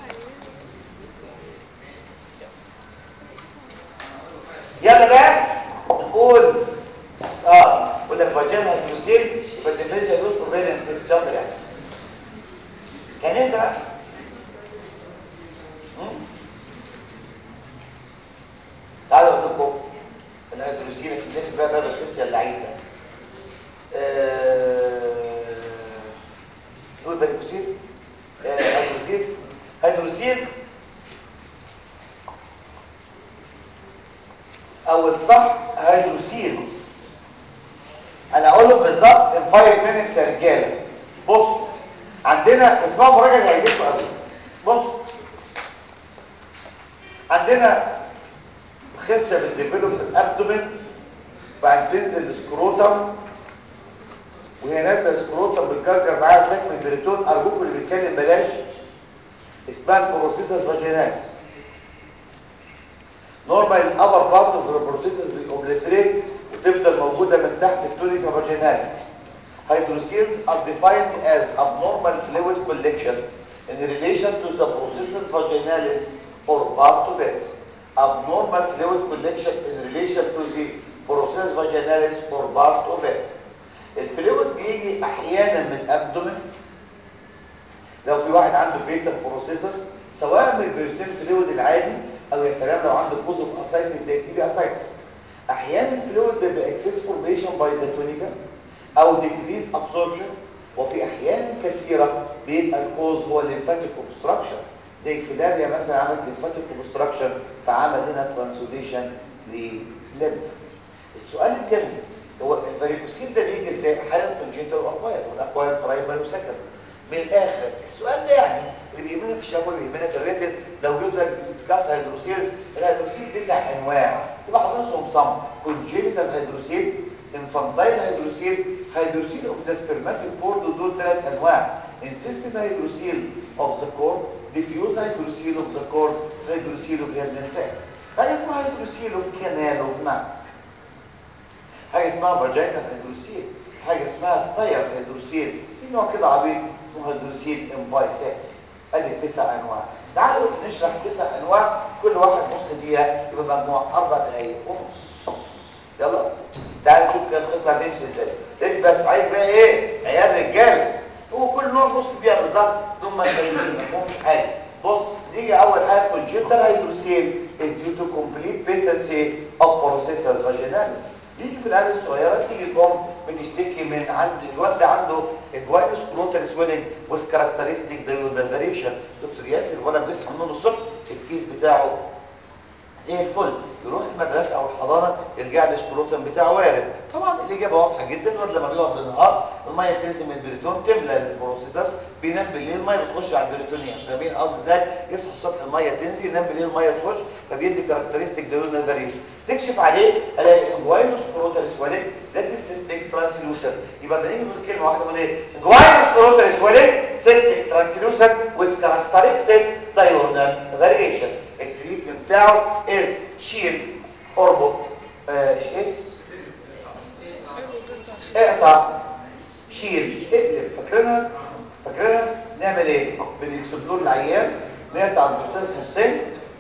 يلا بقى نقول اه يقول لك فاجينا هيدروسيل يبقى الديفرنشال دوز بروفيرنس شاطر يعني كان انت بقى تعالوا اقول لكم الهيدروسيل عشان بقى باب القصه اللعيب ده نقول هيدروسيل هيدروسيل هيدروسيل او الصح هيدروسيلز انا اقول لك بالظبط in 5 minutes يا رجاله بص عندنا اسمها مراجعه هيعجبكم قوي بص عندنا خسه بتديفلوب في الابدومين وبعدين تنزل السكروتم وهي نازله السكروتم بتجرجر معاها سكن البريتون ارجوكم اللي بيتكلم بلاش اسمها البروسيسس فاجيناليس نورمال الابر بارت اوف البروسيسس بيوبليتريت وتفضل موجوده من تحت التونيكا فاجيناليس hydrocele are defined as abnormal fluid collection in relation to the processus vaginalis or part of it. Abnormal fluid collection in relation to the processus vaginalis or part of it. الفلويد بيجي احيانا من الابدومين لو في واحد عنده بيتا بروسيسس سواء من البيرستين فلويد العادي او يا سلام لو عنده كوز اوف اسايتس زي تي بي اسايتس احيانا الفلويد بيبقى اكسس فورميشن باي ذا تونيكا او ديكريز ابسوربشن وفي احيان كثيره بيبقى الكوز هو الليمفاتيك اوبستراكشن زي الفيلاريا مثلا عملت ليمفاتيك اوبستراكشن فعمل هنا ترانسوديشن للليمف السؤال الجميل هو الفاريكوسيل ده بيجي ازاي حاله كونجنتال واكواير والاكواير برايمري وسكندري من الاخر السؤال ده يعني اللي بيهمنا في الشفوي بيهمنا في الريتن لو جبت لك ديسكاس هيدروسيلز الهيدروسيل تسع انواع تبقى حافظهم صم كونجنتال هيدروسيل انفانتايل هيدروسيل هيدروسيل اوف ذا سبرماتيك كورد دول ثلاث انواع انسيستنت هيدروسيل اوف ذا كورد ديفيوز هيدروسيل اوف ذا كورد هيدروسيل اوف هيرنال ساك حاجه اسمها هيدروسيل اوف كانال اوف نعم حاجه اسمها فاجينال هيدروسيل حاجه اسمها تاير هيدروسيل في نوع كده عبيط اسمه هيدروسيل امبايسات ادي تسع انواع تعالوا نشرح تسع انواع كل واحد نص دقيقه يبقى مجموع اربع دقائق ونص يلا تعال نشوف كده القصه هتمشي ازاي انت بس عايز بقى ايه عيال رجاله هو كل نوع نص دقيقه بالظبط ثم شايلين ما فيهمش حاجه بص نيجي اول حاجه كونجنتال هيدروسيل is due to complete patency of processus vaginalis يجي في العيال الصغيره تيجي الام بتشتكي من عند الواد ده عنده ادواينس كلوتال سويلنج ويز كاركترستيك دايودال فاريشن دكتور ياسر وانا بيصحى من النوم الصبح الكيس بتاعه زي الفل يروح المدرسه او الحضانه يرجع لي السكروتم بتاعه وارد طبعا الاجابه واضحه جدا غير لما بيقعد بالنهار الميه تنزل من البريتون تملى البروسيسات بينام بالليل الميه بتخش على البريتونيوم فاهمين قصدي ازاي يصحى الصبح الميه تنزل ينام بالليل الميه تخش فبيدي كاركترستيك ديورنال فاريشن تكشف عليه الاقي انجواينوس كروتال سواليك ذات السيستيك ترانسلوسر يبقى بنيجي نقول كلمه واحده نقول ايه انجواينوس كروتال سواليك سيستيك ترانسلوسر ويز كاركترستيك ديورنال فاريشن التريتمنت بتاعه از شيل اربط آه ايه اقطع شيل اقلب فاكرينها فاكرينها نعمل ايه بنكسبلور العيان نقطع البروتين نصين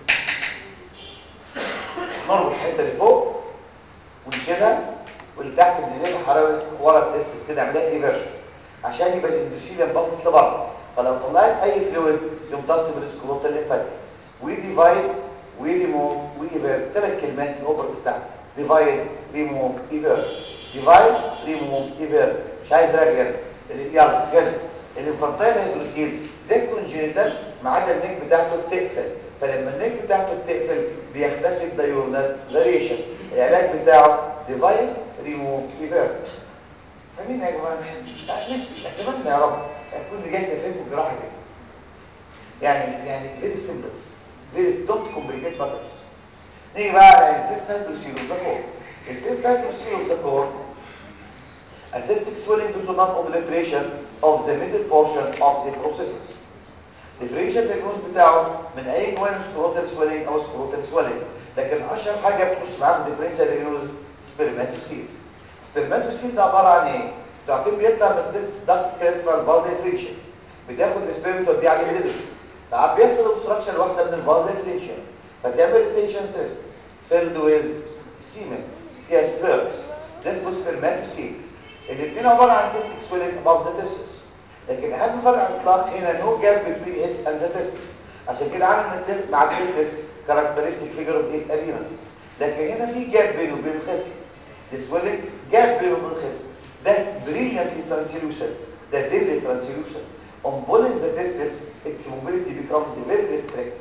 نربط الحته اللي فوق ونشيلها واللي تحت بننقلها حراره ورا التستس كده نعملها ايفرشن عشان يبقى الاندوسيليوم باصص لبره فلو طلعت اي فلويد يمتص بالسكروتا اللي فاتت وديفايد وريموف وإيفير ثلاث كلمات من الأوبر بتاعها ديفايد ريموف إيفير ديفايد ريموف إيفير مش عايز راجع يلا خلص الانفانتايل هيدروسيل زي الكونجينيتال ما عدا النيك بتاعته بتقفل فلما النيك بتاعته بتقفل بيختفي الدايورنال فاريشن العلاج بتاعه ديفايد ريموف إيفير فاهمين يا جماعه؟ نفسي اتمنى يا رب اكون جاي افهمكم جراحه كده يعني يعني فيري سيمبل Please don't complicate matters. نيجي بقى على السيستم بروسيل اوف ذا كور. السيستم بروسيل اوف ذا كور a cystic swelling due to non-obliteration of the middle portion of the processes. differential diagnosis بتاعه من اي نوع من scrotal swelling او scrotal swelling لكن اشهر حاجه بتخش معاهم differential diagnosis spermatocyte. spermatocyte ده عباره عن ايه؟ انتوا عارفين بيطلع من التست ضغط كده اسمها البازيفريشن بتاخد السبيرم توديه على الليفل ساعات بيحصل اوبستراكشن واحده من الفاز ريتنشن فتعمل ريتنشن سيستم فيلد ويز سيمن فيها سبيرمز ده اسمه سبرماتوسيت الاثنين عباره عن سيستيك سويلنج اباف ذا تستس لكن اهم فرق على الاطلاق هنا نو جاب بين ات اند ذا تستس عشان كده عامل التست مع التستس كاركترستيك فيجر اوف 8 ارينا لكن هنا في جاب بينه وبين الخصم السويلنج جاب بينه وبين الخصم ده بريليانتلي ترانسلوسن ده ديلي ترانسلوسن on pulling the testis its mobility becomes very restricted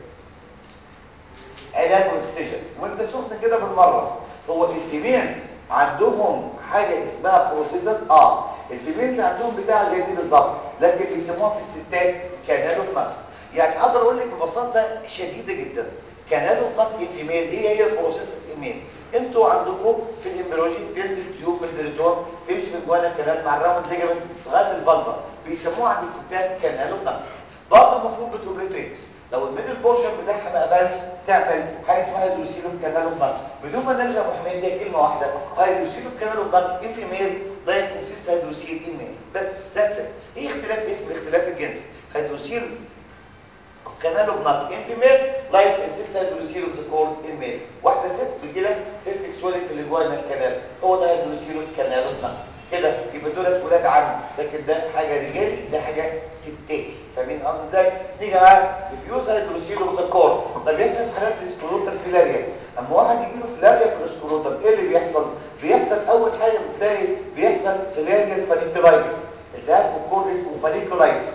علاج واكسجين وانت سخن كده بالمره هو الفيميلز عندهم حاجه اسمها بروسيسز اه الفيميلز عندهم بتاع زي دي بالظبط لكن بيسموها في الستات كانالو نق يعني اقدر اقول لك ببساطه شديده جدا كانالو نق الفيميل ايه هي البروسيسز ايميل انتوا عندكم في الامبريولوجي بتنزل تيوب من الدريتور تمشي من جوانا كلام مع الراوند ليجمنت لغايه الفالفا بيسموها عند الستات كانالو نق برضه المفروض بتوبريتريت لو الميدل بورشن بتاعها ما قبلش تعمل حاجه اسمها هيدروسيلوم كانال اوف بدون ما نرجع محمد دي كلمه واحده هيدروسيلوم كانال اوف ان في ميل لايك انسيست هيدروسيل ان ميل بس ذاتس ايه اختلاف اسم اختلاف الجنس هيدروسيل كانال اوف ان في ميل لايك انسيست هيدروسيل اوف ذا كورد ان ميل واحده ست بتجيلها سيستك سوالف في الجوانا الكانال هو ده هيدروسيلوم كانال اوف كده يبقى دول ولاد عم لكن ده حاجه رجالي ده حاجه ستاتي فاهمين قصدي ازاي نيجي بقى ديفيوز هيدروسيل اوف ذا كور ده بيحصل في حالات الاسكروتر فيلاريا اما واحد يجي له فيلاريا في الاسكروتر ايه اللي بيحصل بيحصل اول حاجه بتلاقي بيحصل فيلاريا فانيكولايتس التهاب في الكور اسمه فانيكولايتس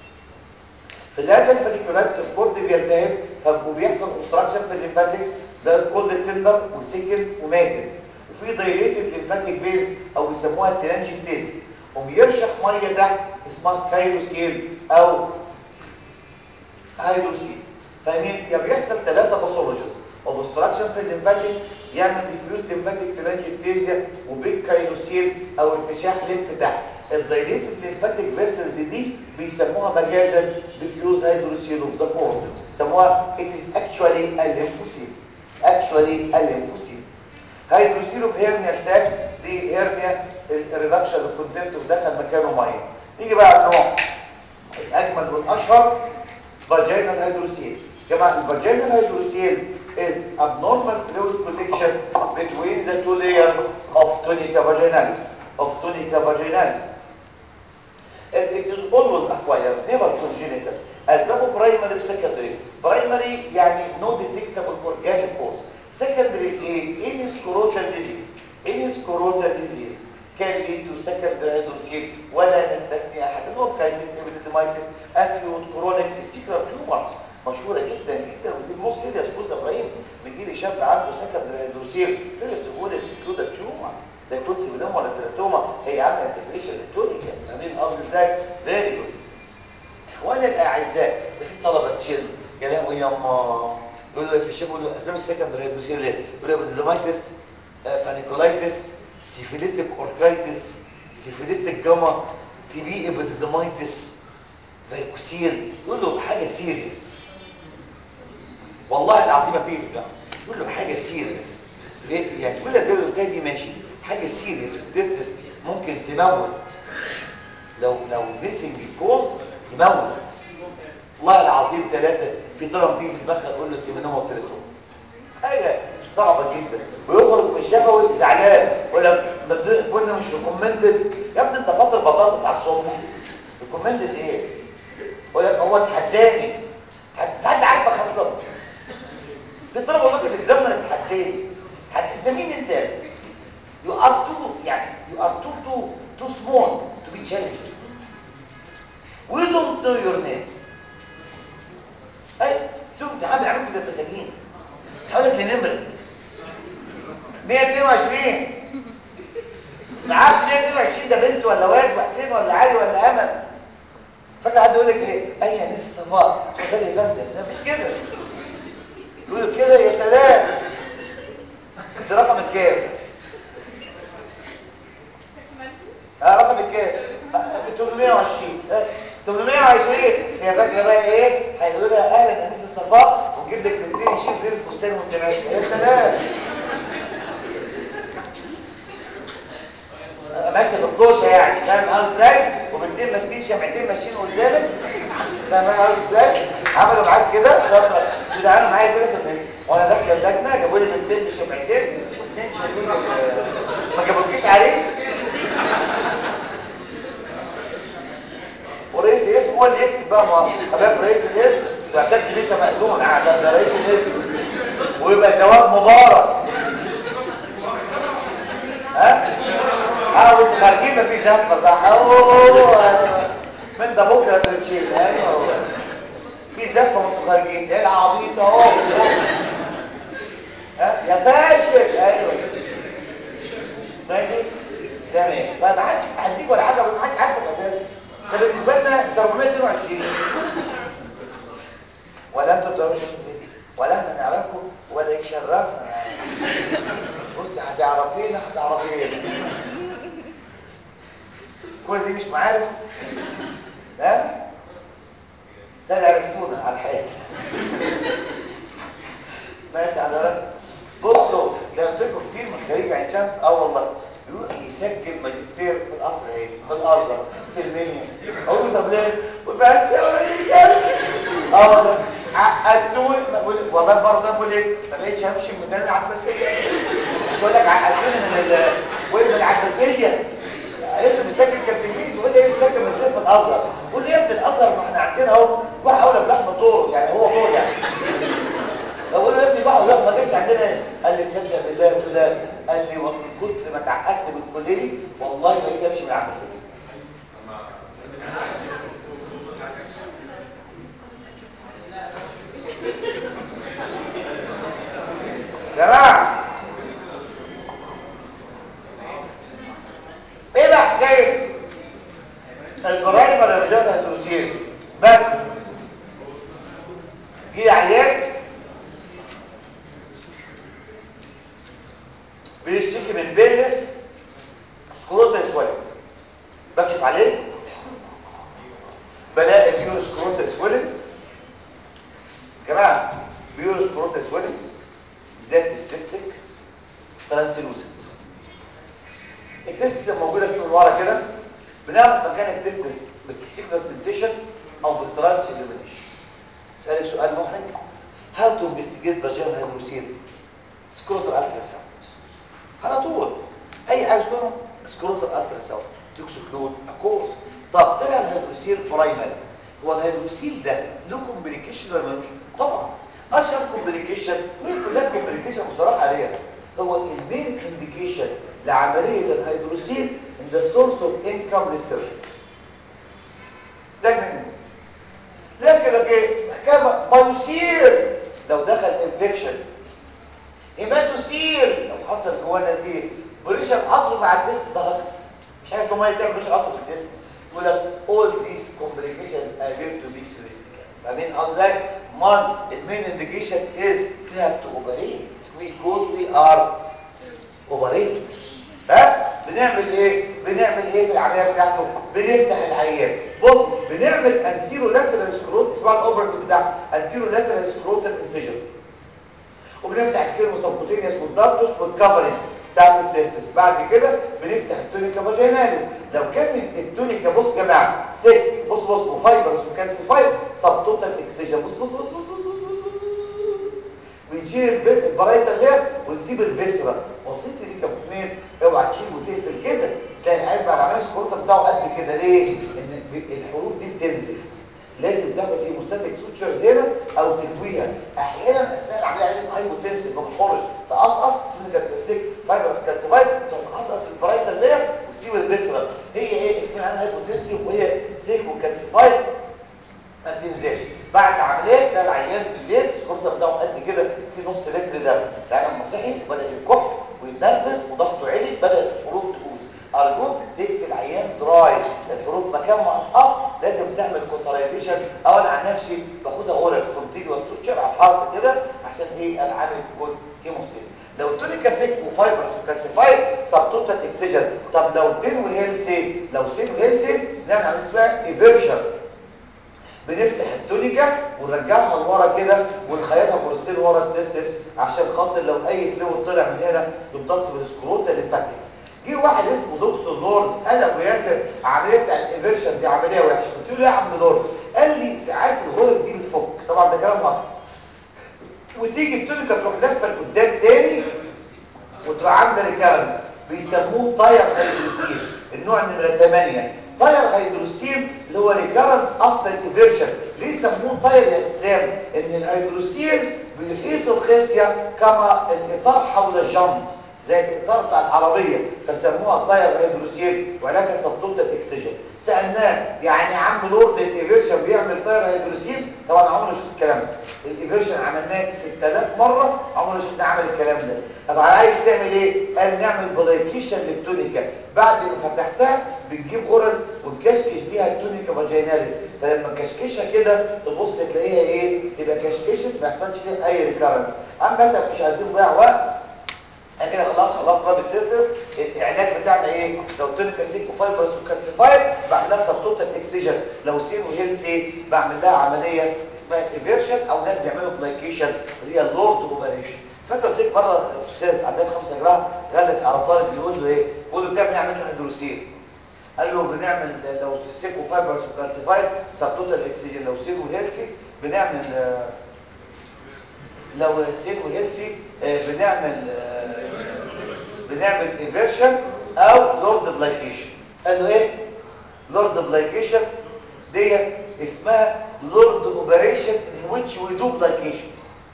فيلاريا فانيكولايتس الكورد بيلتهب وبيحصل اوبستراكشن في الليمفاتكس ده الكولد تندر وسكن وماتت وفي دايليتد ليمفاتيك فيز او بيسموها تيلانجيتيز وبيرشح ميه تحت اسمها كايروسيل او هيدروسيل فاهمين يا بيحصل ثلاثه باثولوجيز اوبستراكشن في الليمفاتيك يعمل ديفيوز ليمفاتيك تيلانجيتيزيا وبيك كايروسيل او ارتشاح ليمف تحت الدايليتد ليمفاتيك فيسلز دي بيسموها مجازا ديفيوز هيدروسيل اوف ذا كورد سموها it is actually a lymphocyte actually a lymphocyte هيدروسيلو في هيرنيا ساك دي هيرنيا الريدكشن الكونتنت ودخل مكانه ميه نيجي بقى على النوع الاجمل والاشهر فاجينال هيدروسيل جماعه الفاجينال هيدروسيل is abnormal fluid collection between the two layers of tunica vaginalis of tunica vaginalis it is always acquired never congenital اسبابه primary secondary primary يعني no detectable organic cause secondary ايه any scrotal disease any scrotal disease can lead to secondary hydroceal ولا نستثني احد الوركايتس ابيديمايتس acute chronic testicular tumors مشهوره جدا جدا ودي موست سيريس كوز ابراهيم بيجي لي شاب عنده secondary hydroceal فيرست بقول اكسكلود تيومر ده يكون سيبنوم ولا تراتوما هي عامله انتجريشن للتونيكا فاهمين قصدي ازاي فيري جود اخواني الاعزاء ده في طلبه تشيل يا لهوي يا اما يقول له في شيء يقول له اسباب السكندري هيدروسيل ليه يقول له ابيديمايتس فانيكولايتس سيفيليتك اوركايتس سيفيليتك جاما تي بي ابيديمايتس فيكوسيل يقول له حاجه سيريس والله العظيم ما تيجي يقول له حاجه سيريس ايه يعني تقول له زي القلت دي ماشي حاجه سيريس في التستس ممكن تموت لو لو ميسنج كوز يموت والله العظيم ثلاثه في طلب دي في دماغك اقول له سيمينوما وتريتوما حاجه صعبه جدا ويخرج من الشفوي زعلان يقول لك كنا مش ريكومندد يا ابني انت فاطر بطاطس على الصبح ريكومندد ايه يقول لك هو اتحداني حد عارفك اصلا في طلب والله الاكزامنر اتحداني انت مين انت you are too يعني you are too too too small to be challenged we don't know your name اي شوف امتحان بيعملوا زي المساجين حاول لك نمره 122 ما عارفش 122 ده بنت ولا واد وحسين ولا علي ولا امل فجاه حد يقول لك ايه اي يا ناس صفاء اتفضل يا فندم لا مش كده يقول كده يا سلام انت رقمك كام اه رقمك كام 820 820 هي فاكره بقى ايه هيقولوا لها اهلا انسه صفاء ونجيب لك الاثنين يشيل بين الفستان وانت ماشي يا سلام ماشيه بالكوشه يعني فاهم قصدي ازاي وبالتالي والاثنين ماسكين شمعتين ماشيين قدامك فاهمها ازاي عملوا معاك كده شرط جدعان معايا كده في النادي وانا داخل اللجنه جابوا لي بنتين بشمعتين واثنين شايلين ما جابولكيش عريس ورئيس الاسم هو اللي يكتب بقى ما حبايب رئيس الاسم ده كاتب انت مأذون عادة ده رئيس الاسم ويبقى زواج مبارك ها؟ اه وانتوا خارجين مفيش شفقه صح اوه من ده بكره ترشيل ايوه في زفه وانتوا خارجين ايه العبيط اهو ها يا فاشل ايوه ماشي تمام فما حدش هديك ولا حاجه ما حدش عارفك اساسا ده بالنسبه لنا انت 422 ولا انتوا تعرفوا ولا احنا نعرفكم ولا يشرفنا بص هتعرفينا هتعرفينا كل دي مش معارف ها ده اللي عرفتونا على الحقيقه ماشي على رأيك بصوا ده قلت لكم كتير من خريج عين شمس اه والله يروح يسجل ماجستير في القصر ايه في الازهر في المنيا اقول له طب ليه بس يا ولد اه والله عقدتوني والله برضه بقول ايه ما بقتش امشي من ميدان العباسيه بقول لك عقدتوني من ال من العباسيه انت مسجل كتلميذ وقول لي ايه مسجل ماجستير في الازهر قول لي يا ابني الازهر ما احنا عندنا اهو واحد اولى بلحم طور يعني هو طور يعني اقول له يا ابني بقى لا ما جاش عندنا قال لي تصدق بالله فلان قال لي من كتر ما اتعقدت من الكليه والله ما يجي امشي من العباسيه جماعه ايه بقى حكايه البرايمر ريفيجن هيدروجين بس في عيان بيشتكي من بيلس سكروتا اسود بكشف عليه بلاقي بيور سكروتا اسود جماعه بيور سكروتا اسود بالذات السيستيك ترانسلوسنت التستس موجوده فيه من ورا كده بنعرف مكان التستس بالتستيكولار سنسيشن او بالترانس illumination اسالك سؤال محرج how to investigate vaginal hydrocele سكروتال ultrasound على طول اي حاجه تكون سكروتال التراساوند توكسيكلود اكورس طب طلع الهيدروسيل برايمري هو الهيدروسيل ده له كومبليكيشن ولا ملوش طبعا اشهر كومبليكيشن مين كلها كومبليكيشن بصراحه عليها هو المين انديكيشن لعمليه الهيدروسيل in the source of income research ده منه لكن لكن كما بايوسير لو دخل انفكشن هيماتوسير لو حصل جواه نزيف بريشر قطر مع التست ده هكس مش عايز ما يتعمل بريشر قطر في التست يقول لك all these complications are going to be significant فاهمين قصدي man the main indication is we have to operate because we are operators ها بنعمل ايه بنعمل ايه في العمليه بتاعته بنفتح العيان بص بنعمل انتيرو لاترال سكروت اسمها الاوبرتيف بتاع انتيرو لاترال سكروتال انسيجن وبنفتح سكيل سبكوتينيوس والدارتوس والكفرنس بتاعت التستس بعد كده بنفتح التونيكا فاجيناليس لو كان التونيكا بص يا جماعه ثيك بص بص وفايبرس وكالسيفايد سب توتال اكسجن بص بص بص بص بص بص بص ونشيل البرايتا لير ونسيب الفيسرا بسيط دي كابتنين اوعى تشيل وتقفل كده تلاقي العيال بعد عمليه السكورتا بتاعه قد كده ليه؟ ان الحروف دي بتنزل لازم تاخد في مستهلك سوتشرز هنا او تكويها احيانا اثناء العمليه عليه هايبوتنسيف ما بتحرش تقصقص تقول لك كالسيك فايبر كالسيفايد تقصقص البرايتا لير وتسيب الفيسرا هي ايه يكون عندها هايبوتنسيف وهي ثيك وكالسيفايد ما بتنزلش بعد العمليه تلاقي العيان بالليل السكورتا بتاعه قد كده في نص لتر دم يعني لما صحي وبدا يكح ويتنرفز وضغطه عالي بدات الحروف تبوظ ارجوك تقفل العيان دراي الحروف مكان ما اسقط لازم تعمل كوترايزيشن او انا عن نفسي باخدها اورال كونتينوس سوتشر على الحرف كده عشان ايه انا عامل جود هيموستيز لو تونيكا ثيك وفايبرس وكالسيفايد سبتوتال اكسجن طب لو ثين وهيلثي لو ثين وهيلثي نعمل عمليه اسمها ايفيرشن بنفتح التونيكا ونرجعها لورا كده ونخيطها بروستين ورا التستس عشان خاطر لو اي فلويد طلع من هنا يمتص بالسكروتا للفاكتس جه واحد اسمه دكتور لورد قال ابو ياسر عمليه بتاع الايفرشن دي عمليه وحشه قلت له إيه يا عم لورد قال لي ساعات الغرز دي بتفك طبعا ده كلام هجص وتيجي التونيكا تروح لفه لقدام تاني وتبقى عامله ريكارنس بيسموه تاير هيدروسين النوع نمره 8 تاير هيدروسين اللي هو ريكارنت افتر ايفيرشن ليه سموه تاير يا اسلام ان الهيدروسين بيحيط الخصيه كما الاطار حول الجنط زي الاطار بتاع العربيه فسموها تاير هيدروسين ولكن سبطوطه اكسجين سالناه يعني يا عم لورد الايفيرشن بيعمل تاير هيدروسين طبعا عمرنا شفت الكلام ده الايفيرشن عملناه 6000 مره عمرنا شفنا عمل الكلام ده طب عايز تعمل ايه قال نعمل بلايكيشن للتونيكا بعد ما فتحتها بتجيب غرز وتكشكش بيها التونيكا فاجيناليس فلما كشكشها كده تبص تلاقيها ايه تبقى كشكشت ما يحصلش فيها اي ريكارنس اما انت مش عايزين نضيع وقت احنا كده خلاص خلاص باب الترتر العلاج بتاعنا ايه لو تونيكا سيكو فايبرس وكالسيفايد بعمل لها سبتوتال اكسجن لو سينو هيلسي بعمل لها عمليه اسمها ايفيرشن او ناس بيعملوا بلايكيشن اللي هي اللورد اوبريشن فانت قلت لك مره استاذ عندك 5 جرام غلس على طالب بيقول له ايه بيقول له بتعمل نعمل له هيدروسين قال له بنعمل لو سيكو فايبرس وكالسيفايد سبتوتال اكسجن لو سينو هيلسي بنعمل آه لو سينو هيلسي آه بنعمل آه بنعمل انفيرشن او لورد بلايكيشن قال له ايه لورد بلايكيشن ديت اسمها لورد اوبريشن in which we do بلايكيشن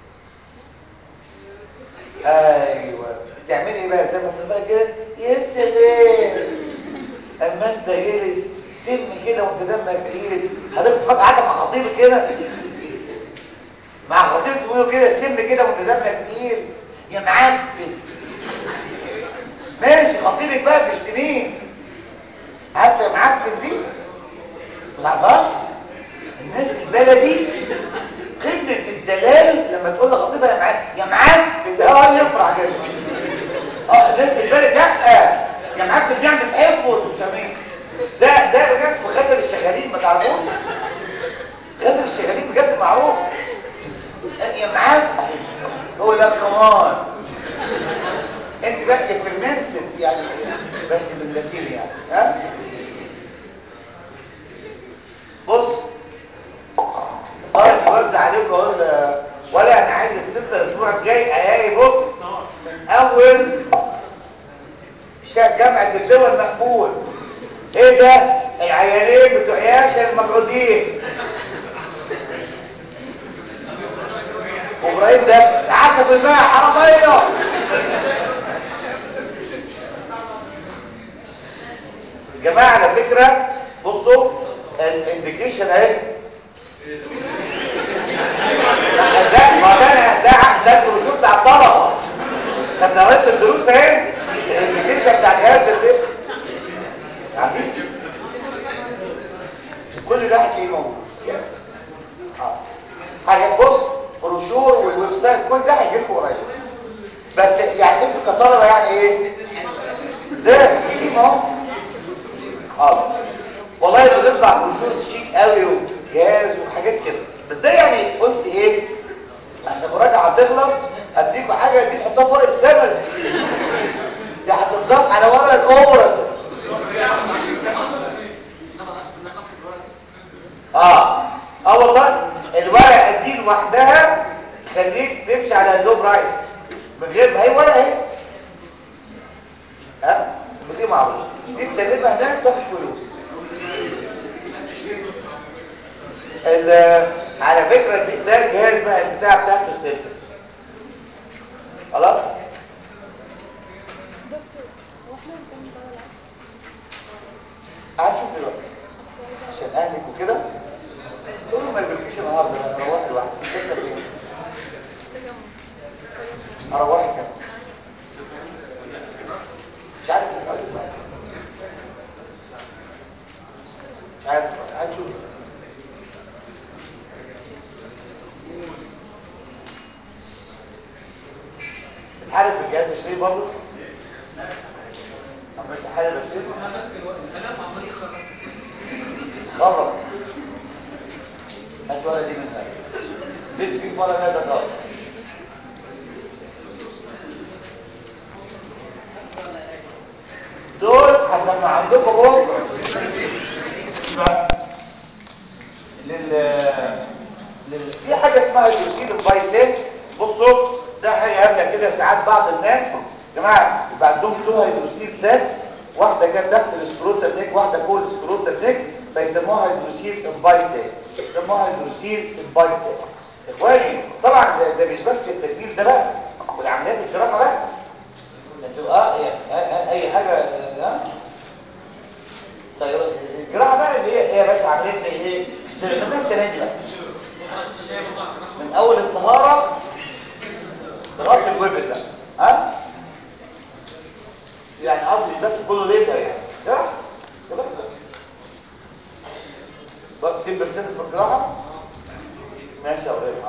ايوه تعملي ايه بقى زي ما سمعها كده يا سلام اما انت جالس سم كده وانت دمك تقيل حضرتك تفكر حاجه مع خطيبك كده مع خطيبك تقولوا كده سم كده وانت دمك تقيل يا معفن ماشي خطيبك بقى بيشتمين عارفه يا معفن دي ما تعرفهاش الناس البلدي قمه الدلال لما تقول لخطيبها يا معفن يا معفن ده اه يفرح كده اه الناس البلد لا يا معفن دي عم بتحبه وتسميه ده ده بجد اسمه غزل الشغالين ما تعرفوش غزل الشغالين بجد معروف يا معفن هو ده كمان انت بقى فرمنتد يعني بس باللاتيني يعني ها بص طيب بوزع عليكم اقول ولا انا عايز الستة الاسبوع الجاي اهالي بص من اول شاف جامعة الدول مقفول ايه ده العيانين بتوع ياسر المبعودين وابراهيم ده عشا في الماء حراميه جماعة على فكرة بصوا الانديكيشن اهي ده ما ده ده ده البروشور بتاع الطلبة طب لو انت الدروس اهي الانديكيشن بتاع الجهاز ده عارفين كل ده هتلاقيه موجود اه حاجة بص بروشور والويب سايت كل ده هيجي لكم قريب بس يعني انتوا كطلبة يعني ايه ده سي دي ما هو حاضر والله بنطلع بروشور شيك قوي وجهاز وحاجات كده بس ده يعني قلت ايه عشان المراجعه تخلص اديكوا حاجه دي تحطها فوق السمن دي هتضاف على ورق الاوبرا اه اه والله الورقه دي لوحدها تخليك تمشي على اللو برايس من غير ما هي ورقه اهي ها ودي معروفه دي تسلمها هناك تاخد فلوس على فكرة دي ده الجهاز بقى البتاع بتاعته السيستم خلاص دكتور هو احنا ازاي بقى هنشوف دلوقتي عشان اهلك وكده قول له ما يجيبكيش النهارده انا اروح لوحدي لسه فين اروح كده مش عارف اسالك بقى مش عارف هنشوف عارف الجهاز الشريف برضه عملت حاجه بس انا ماسك القلم عمال يخرب خرب هات ولا دي منها بيت في فرق هذا خالص احسن ما عندكم بكره لل لل في حاجه اسمها الروتين البايسيت بصوا ده حاجه قابله كده ساعات بعض الناس يا جماعه يبقى عندهم تو هيدروسيل ساكس واحده كانت تحت السكروتال نيك واحده فوق السكروتال نيك فيسموها هيدروسيل البايسيت يسموها هيدروسيل البايسيت اخواني طبعا ده, ده مش بس التجميل ده بقى والعمليات الجراحه بقى تبقى يعني اي حاجه ها سيارة الجراحة بقى اللي هي هي يا باشا عمليات زي ايه؟ زي اللي خدناها السنة دي بقى من أول الطهارة لغاية الويبل ده ها؟ يعني قصدي مش بس كله ليزر يعني ده ده بقى بقى 10% في الجراحة ماشي يا ولاد مع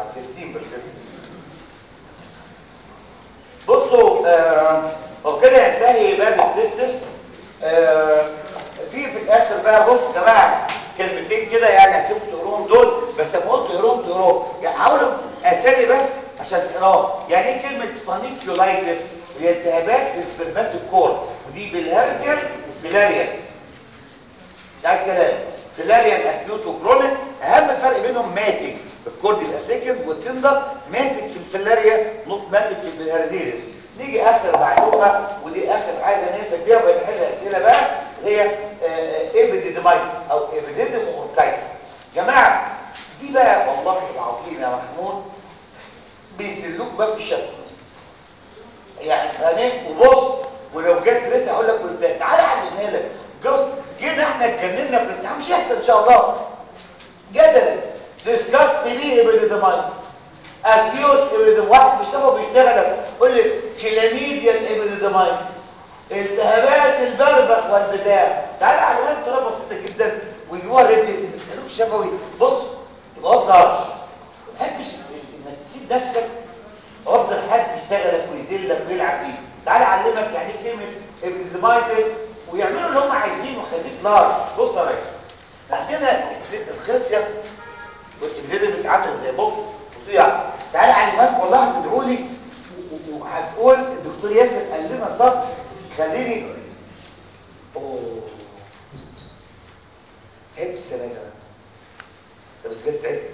15% بصوا آه وبكده ينتهي باب التستس آه في في الاخر بقى بصوا يا جماعه كلمتين كده يعني هسيبكم تقروهم دول بس لما قلت تقروهم تقروهم يعني حاولوا اسامي بس عشان تقراهم يعني ايه كلمه فانيكيولايتس هي التهابات السبرماتوكور ودي بالهرزيال وفيلاريال ده عايز كلام فيلاريال اكيوت وكرونيك اهم فرق بينهم ماتج الكورد الاسيكن والتندر ماتت في الفيلاريا نوت ماتت في البلهارزيلس نيجي اخر معلومه ودي اخر حاجه ننفع بيها ونحل اسئله بقى هي ايبيديدمايتس او ايبيديدم اوركايتس جماعه دي بقى والله العظيم يا محمود بيسلوك بقى في الشفه يعني فاهمين وبص ولو جت ريت اقول لك قدام تعالى اعلمها لك جوز جينا احنا اتكلمنا في الامتحان مش هيحصل ان شاء الله جدلا ديسكاس بيه ايبيديدمايتس اكيوت ايبيديدم واحد بيشتغل بيشتغل قول لي كلاميديا الايبيديدمايتس التهابات البربخ والبتاع تعالى علامات طريقه بسيطه جدا ويجيبوها ريتي يسالوك شفوي بص تبقى واخد عرش ما تحبش انك تسيب نفسك وافضل حد يشتغلك ويذلك ويلعب بيك تعالى اعلمك يعني ايه كلمه ايبيديدمايتس ويعملوا اللي هم عايزينه وخليك لارج بص يا ريس عندنا الخصيه والابتدائي ساعات زي بص بصوا يعني تعالى علمك والله هتدعوا لي وهتقول الدكتور ياسر قال لنا سطر خليني اوه تعبت السنه دي طب بس جت تعبت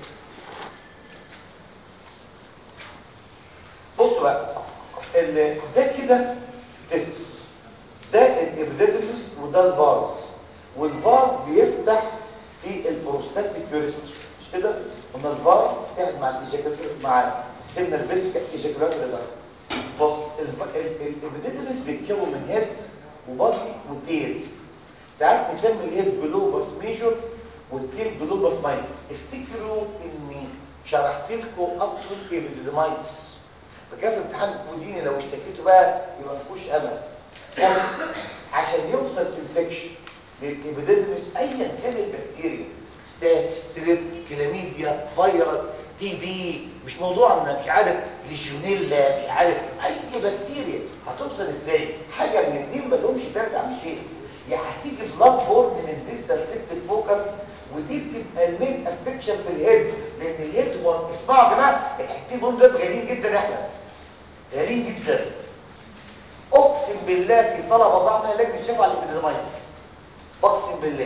بصوا بقى ال- ده كده تستس ده الابيديدمس وده الفاز والفاز بيفتح في البروستاتيك يوريستر مش كده؟ قلنا الفاز قاعد مع الايجاكولاتور مع السمنه البيسك ايجاكولاتور ده بص الابيديدمس بيتكون من هيد وبادي وتيل ساعات نسمي الهيد جلوباس ميجور والتيل جلوباس ماينور افتكروا اني شرحت لكم اطول الابيديدمايتس فكان في امتحان الكوديني لو اشتكيته بقى يبقى ما فيهوش امل بص عشان يوصل انفكشن للابيديدمس ايا كان البكتيريا ستاف ستريب كلاميديا فيروس تي بي مش موضوعنا مش عارف ليشيونيلا مش عارف اي بكتيريا هتوصل ازاي حاجه من الدين ما لهمش ترجع بشيء يا هتيجي بلاد بورن من الديستال سيبتك فوكس ودي بتبقى المين افكشن في الهيد لان الهيد هو اسمعوا يا جماعه الحاجتين دول دول غاليين جدا احنا غاليين جدا اقسم بالله في طلبه ضعنا لجنه شفا على الابيديمايتس اقسم بالله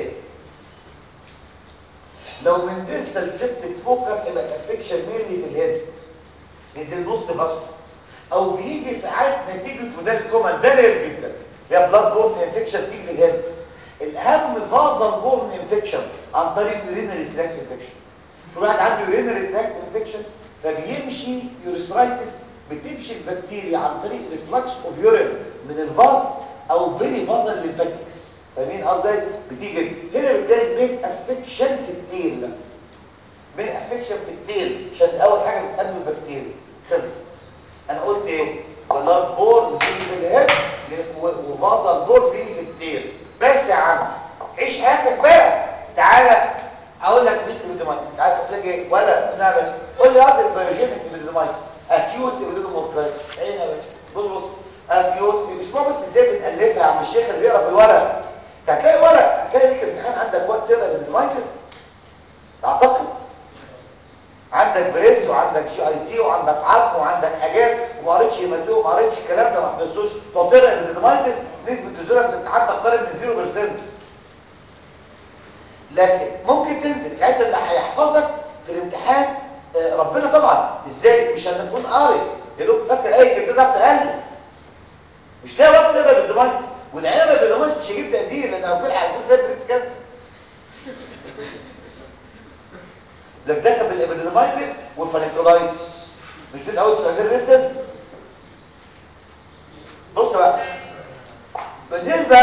لو من ديستال سيبتك فوكس يبقى افكشن مينلي في الهيد لان النص بس او بيجي ساعات نتيجه وده الكومن ده رير جدا يا بلاد بورن انفكشن تيجي في الهيد الاهم فازل بورن انفكشن عن طريق يورينري تراكت انفكشن كل واحد عنده يورينري تراكت انفكشن فبيمشي يوريثرايتس بتمشي البكتيريا عن طريق ريفلكس اوف يورين من الفاز او بيري فازل ليمفاتكس فاهمين قصدي بتيجي هنا بتلاقي مين افكشن في التيل مين افكشن في التيل عشان اول حاجه بتقابل البكتيريا خلصت انا قلت ايه بلاد بور بيجي في الهيد وفازل بور بيجي في التيل بس يا عم عيش حياتك بقى تعالى اقول لك مين ايبيديمايتس تعالى تقول لك ايه ولا نعمل قول لي هذا البيوجينيك ايبيديمايتس اكيوت ايبيديمايتس عين يا باشا بص بص اكيوت اسمه بس ازاي بنالفها يا عم الشيخ اللي بيقرا في الورق انت هتلاقي ورق هتلاقي ليك امتحان عندك وقت تقرا ايبيديمايتس اعتقد عندك بريست وعندك جي اي تي وعندك عظم وعندك حاجات وما قريتش هيماتوم وما قريتش الكلام ده ما حفظتوش طب تقرا ايبيديمايتس نسبه نزولها في الامتحان تقترب من 0% لكن ممكن تنزل ساعتها اللي هيحفظك في الامتحان آه، ربنا طبعا ازاي مش هنكون قاري يا دوب فاكر اي كلمه ضغط قلب مش لاقي وقت تقرا بالدماغ والعيال ما بيناموش مش هيجيب تقدير لان لو كل هيكون سايب بريست كانسر لك دخل بالابيديمايتس والفانيكولايتس مش في الاول تقدير جدا بص بقى بالنسبه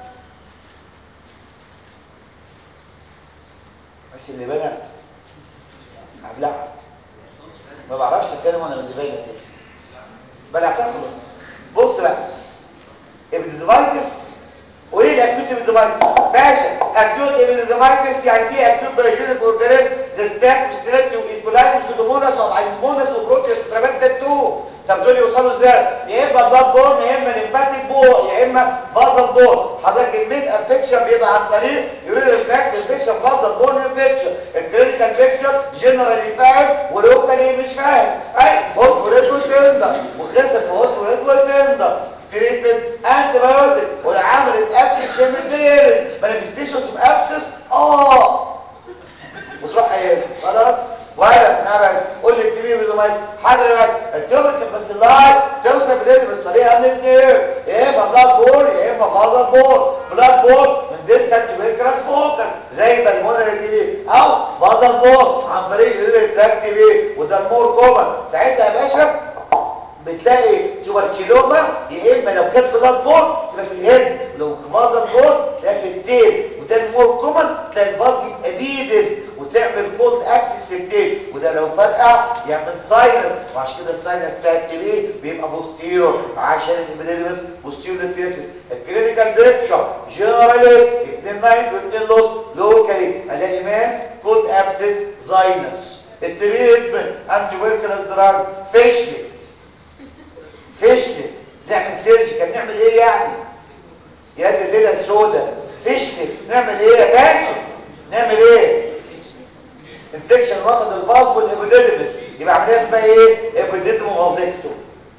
مش اللي بنا ابلع ما بعرفش اتكلم وانا اللي باينه دي بلعتها خلاص بص بقى ابيديمايتس وايه الاكيوت ابيديمايتس باشا اكيوت ابيديمايتس يعني في اكيوت بايوجينيك اورجانيزم زي ستاف ستريت وايكولايتس وسودوموناس وبايزموناس وبروتيوس ترابنتا 2 طب دول يوصلوا ازاي يا اما بلاد بورن يا اما ليمفاتيك بور يا اما فازل بورن حضرتك الميد افكشن بيبقى عن طريق يورينال تراكت انفكشن فازل بورن انفكشن الكلينيكال بيكتشر جنرالي فاهم ولوكالي مش فاهم اي هوت وريد تندر وخسف هوت وريد تندر تريتمنت انتي بايوتيك والعملت ابسس سيمتريالز مانيفستيشنز اوف ابسس اه وتروح ايه خلاص ولا نعمل قول لي الكبير بالمايس حضرتك التوبك بس اللايف توصل بدايه بالطريقه من الاثنين يا اما بلاد بول يا اما فازل بول بلاد بول من ديستانت فيكراس فوكس زي بالمونري دي او فازل بول عن طريق الريتراكت بيه وده المور كومن ساعتها يا باشا بتلاقي توبركيلوما يا اما لو كانت بلاد بول تبقى في الهيد لو فازل بول تلاقي في التيل وده المور كومن تلاقي الباز يبقى بيدل وتعمل كولد اكسس في التيل وده لو فرقع يعمل ساينس وعشان كده الساينس بتاع التيليه بيبقى بوستيرور عشان الابيديدمس بوستيرور للتيسس الكلينيكال بيكتشر جنرالي 2 نايت و2 لوس لوكالي الاقي ماس كولد ابسس ساينس التريتمنت انتي فيركلس دراجز فيشلت فشلت نعمل سيرجيكال نعمل ايه يعني يا دي الليله السوداء فشلت نعمل ايه يا باشا نعمل ايه انفكشن واخد الباص والابيديدمس يبقى عمليه اسمها ايه ابيديدمو فازيكتو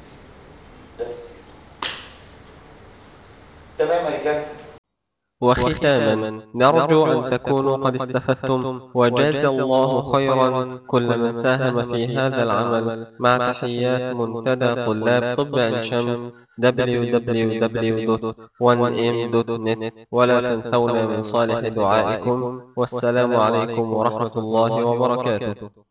تمام يا رجاله وختاما نرجو أن تكونوا قد استفدتم وجاز الله خيرا كل من ساهم في هذا العمل مع تحيات منتدى طلاب طب عين شمس www.1m.net ولا تنسونا من صالح دعائكم والسلام عليكم ورحمة الله وبركاته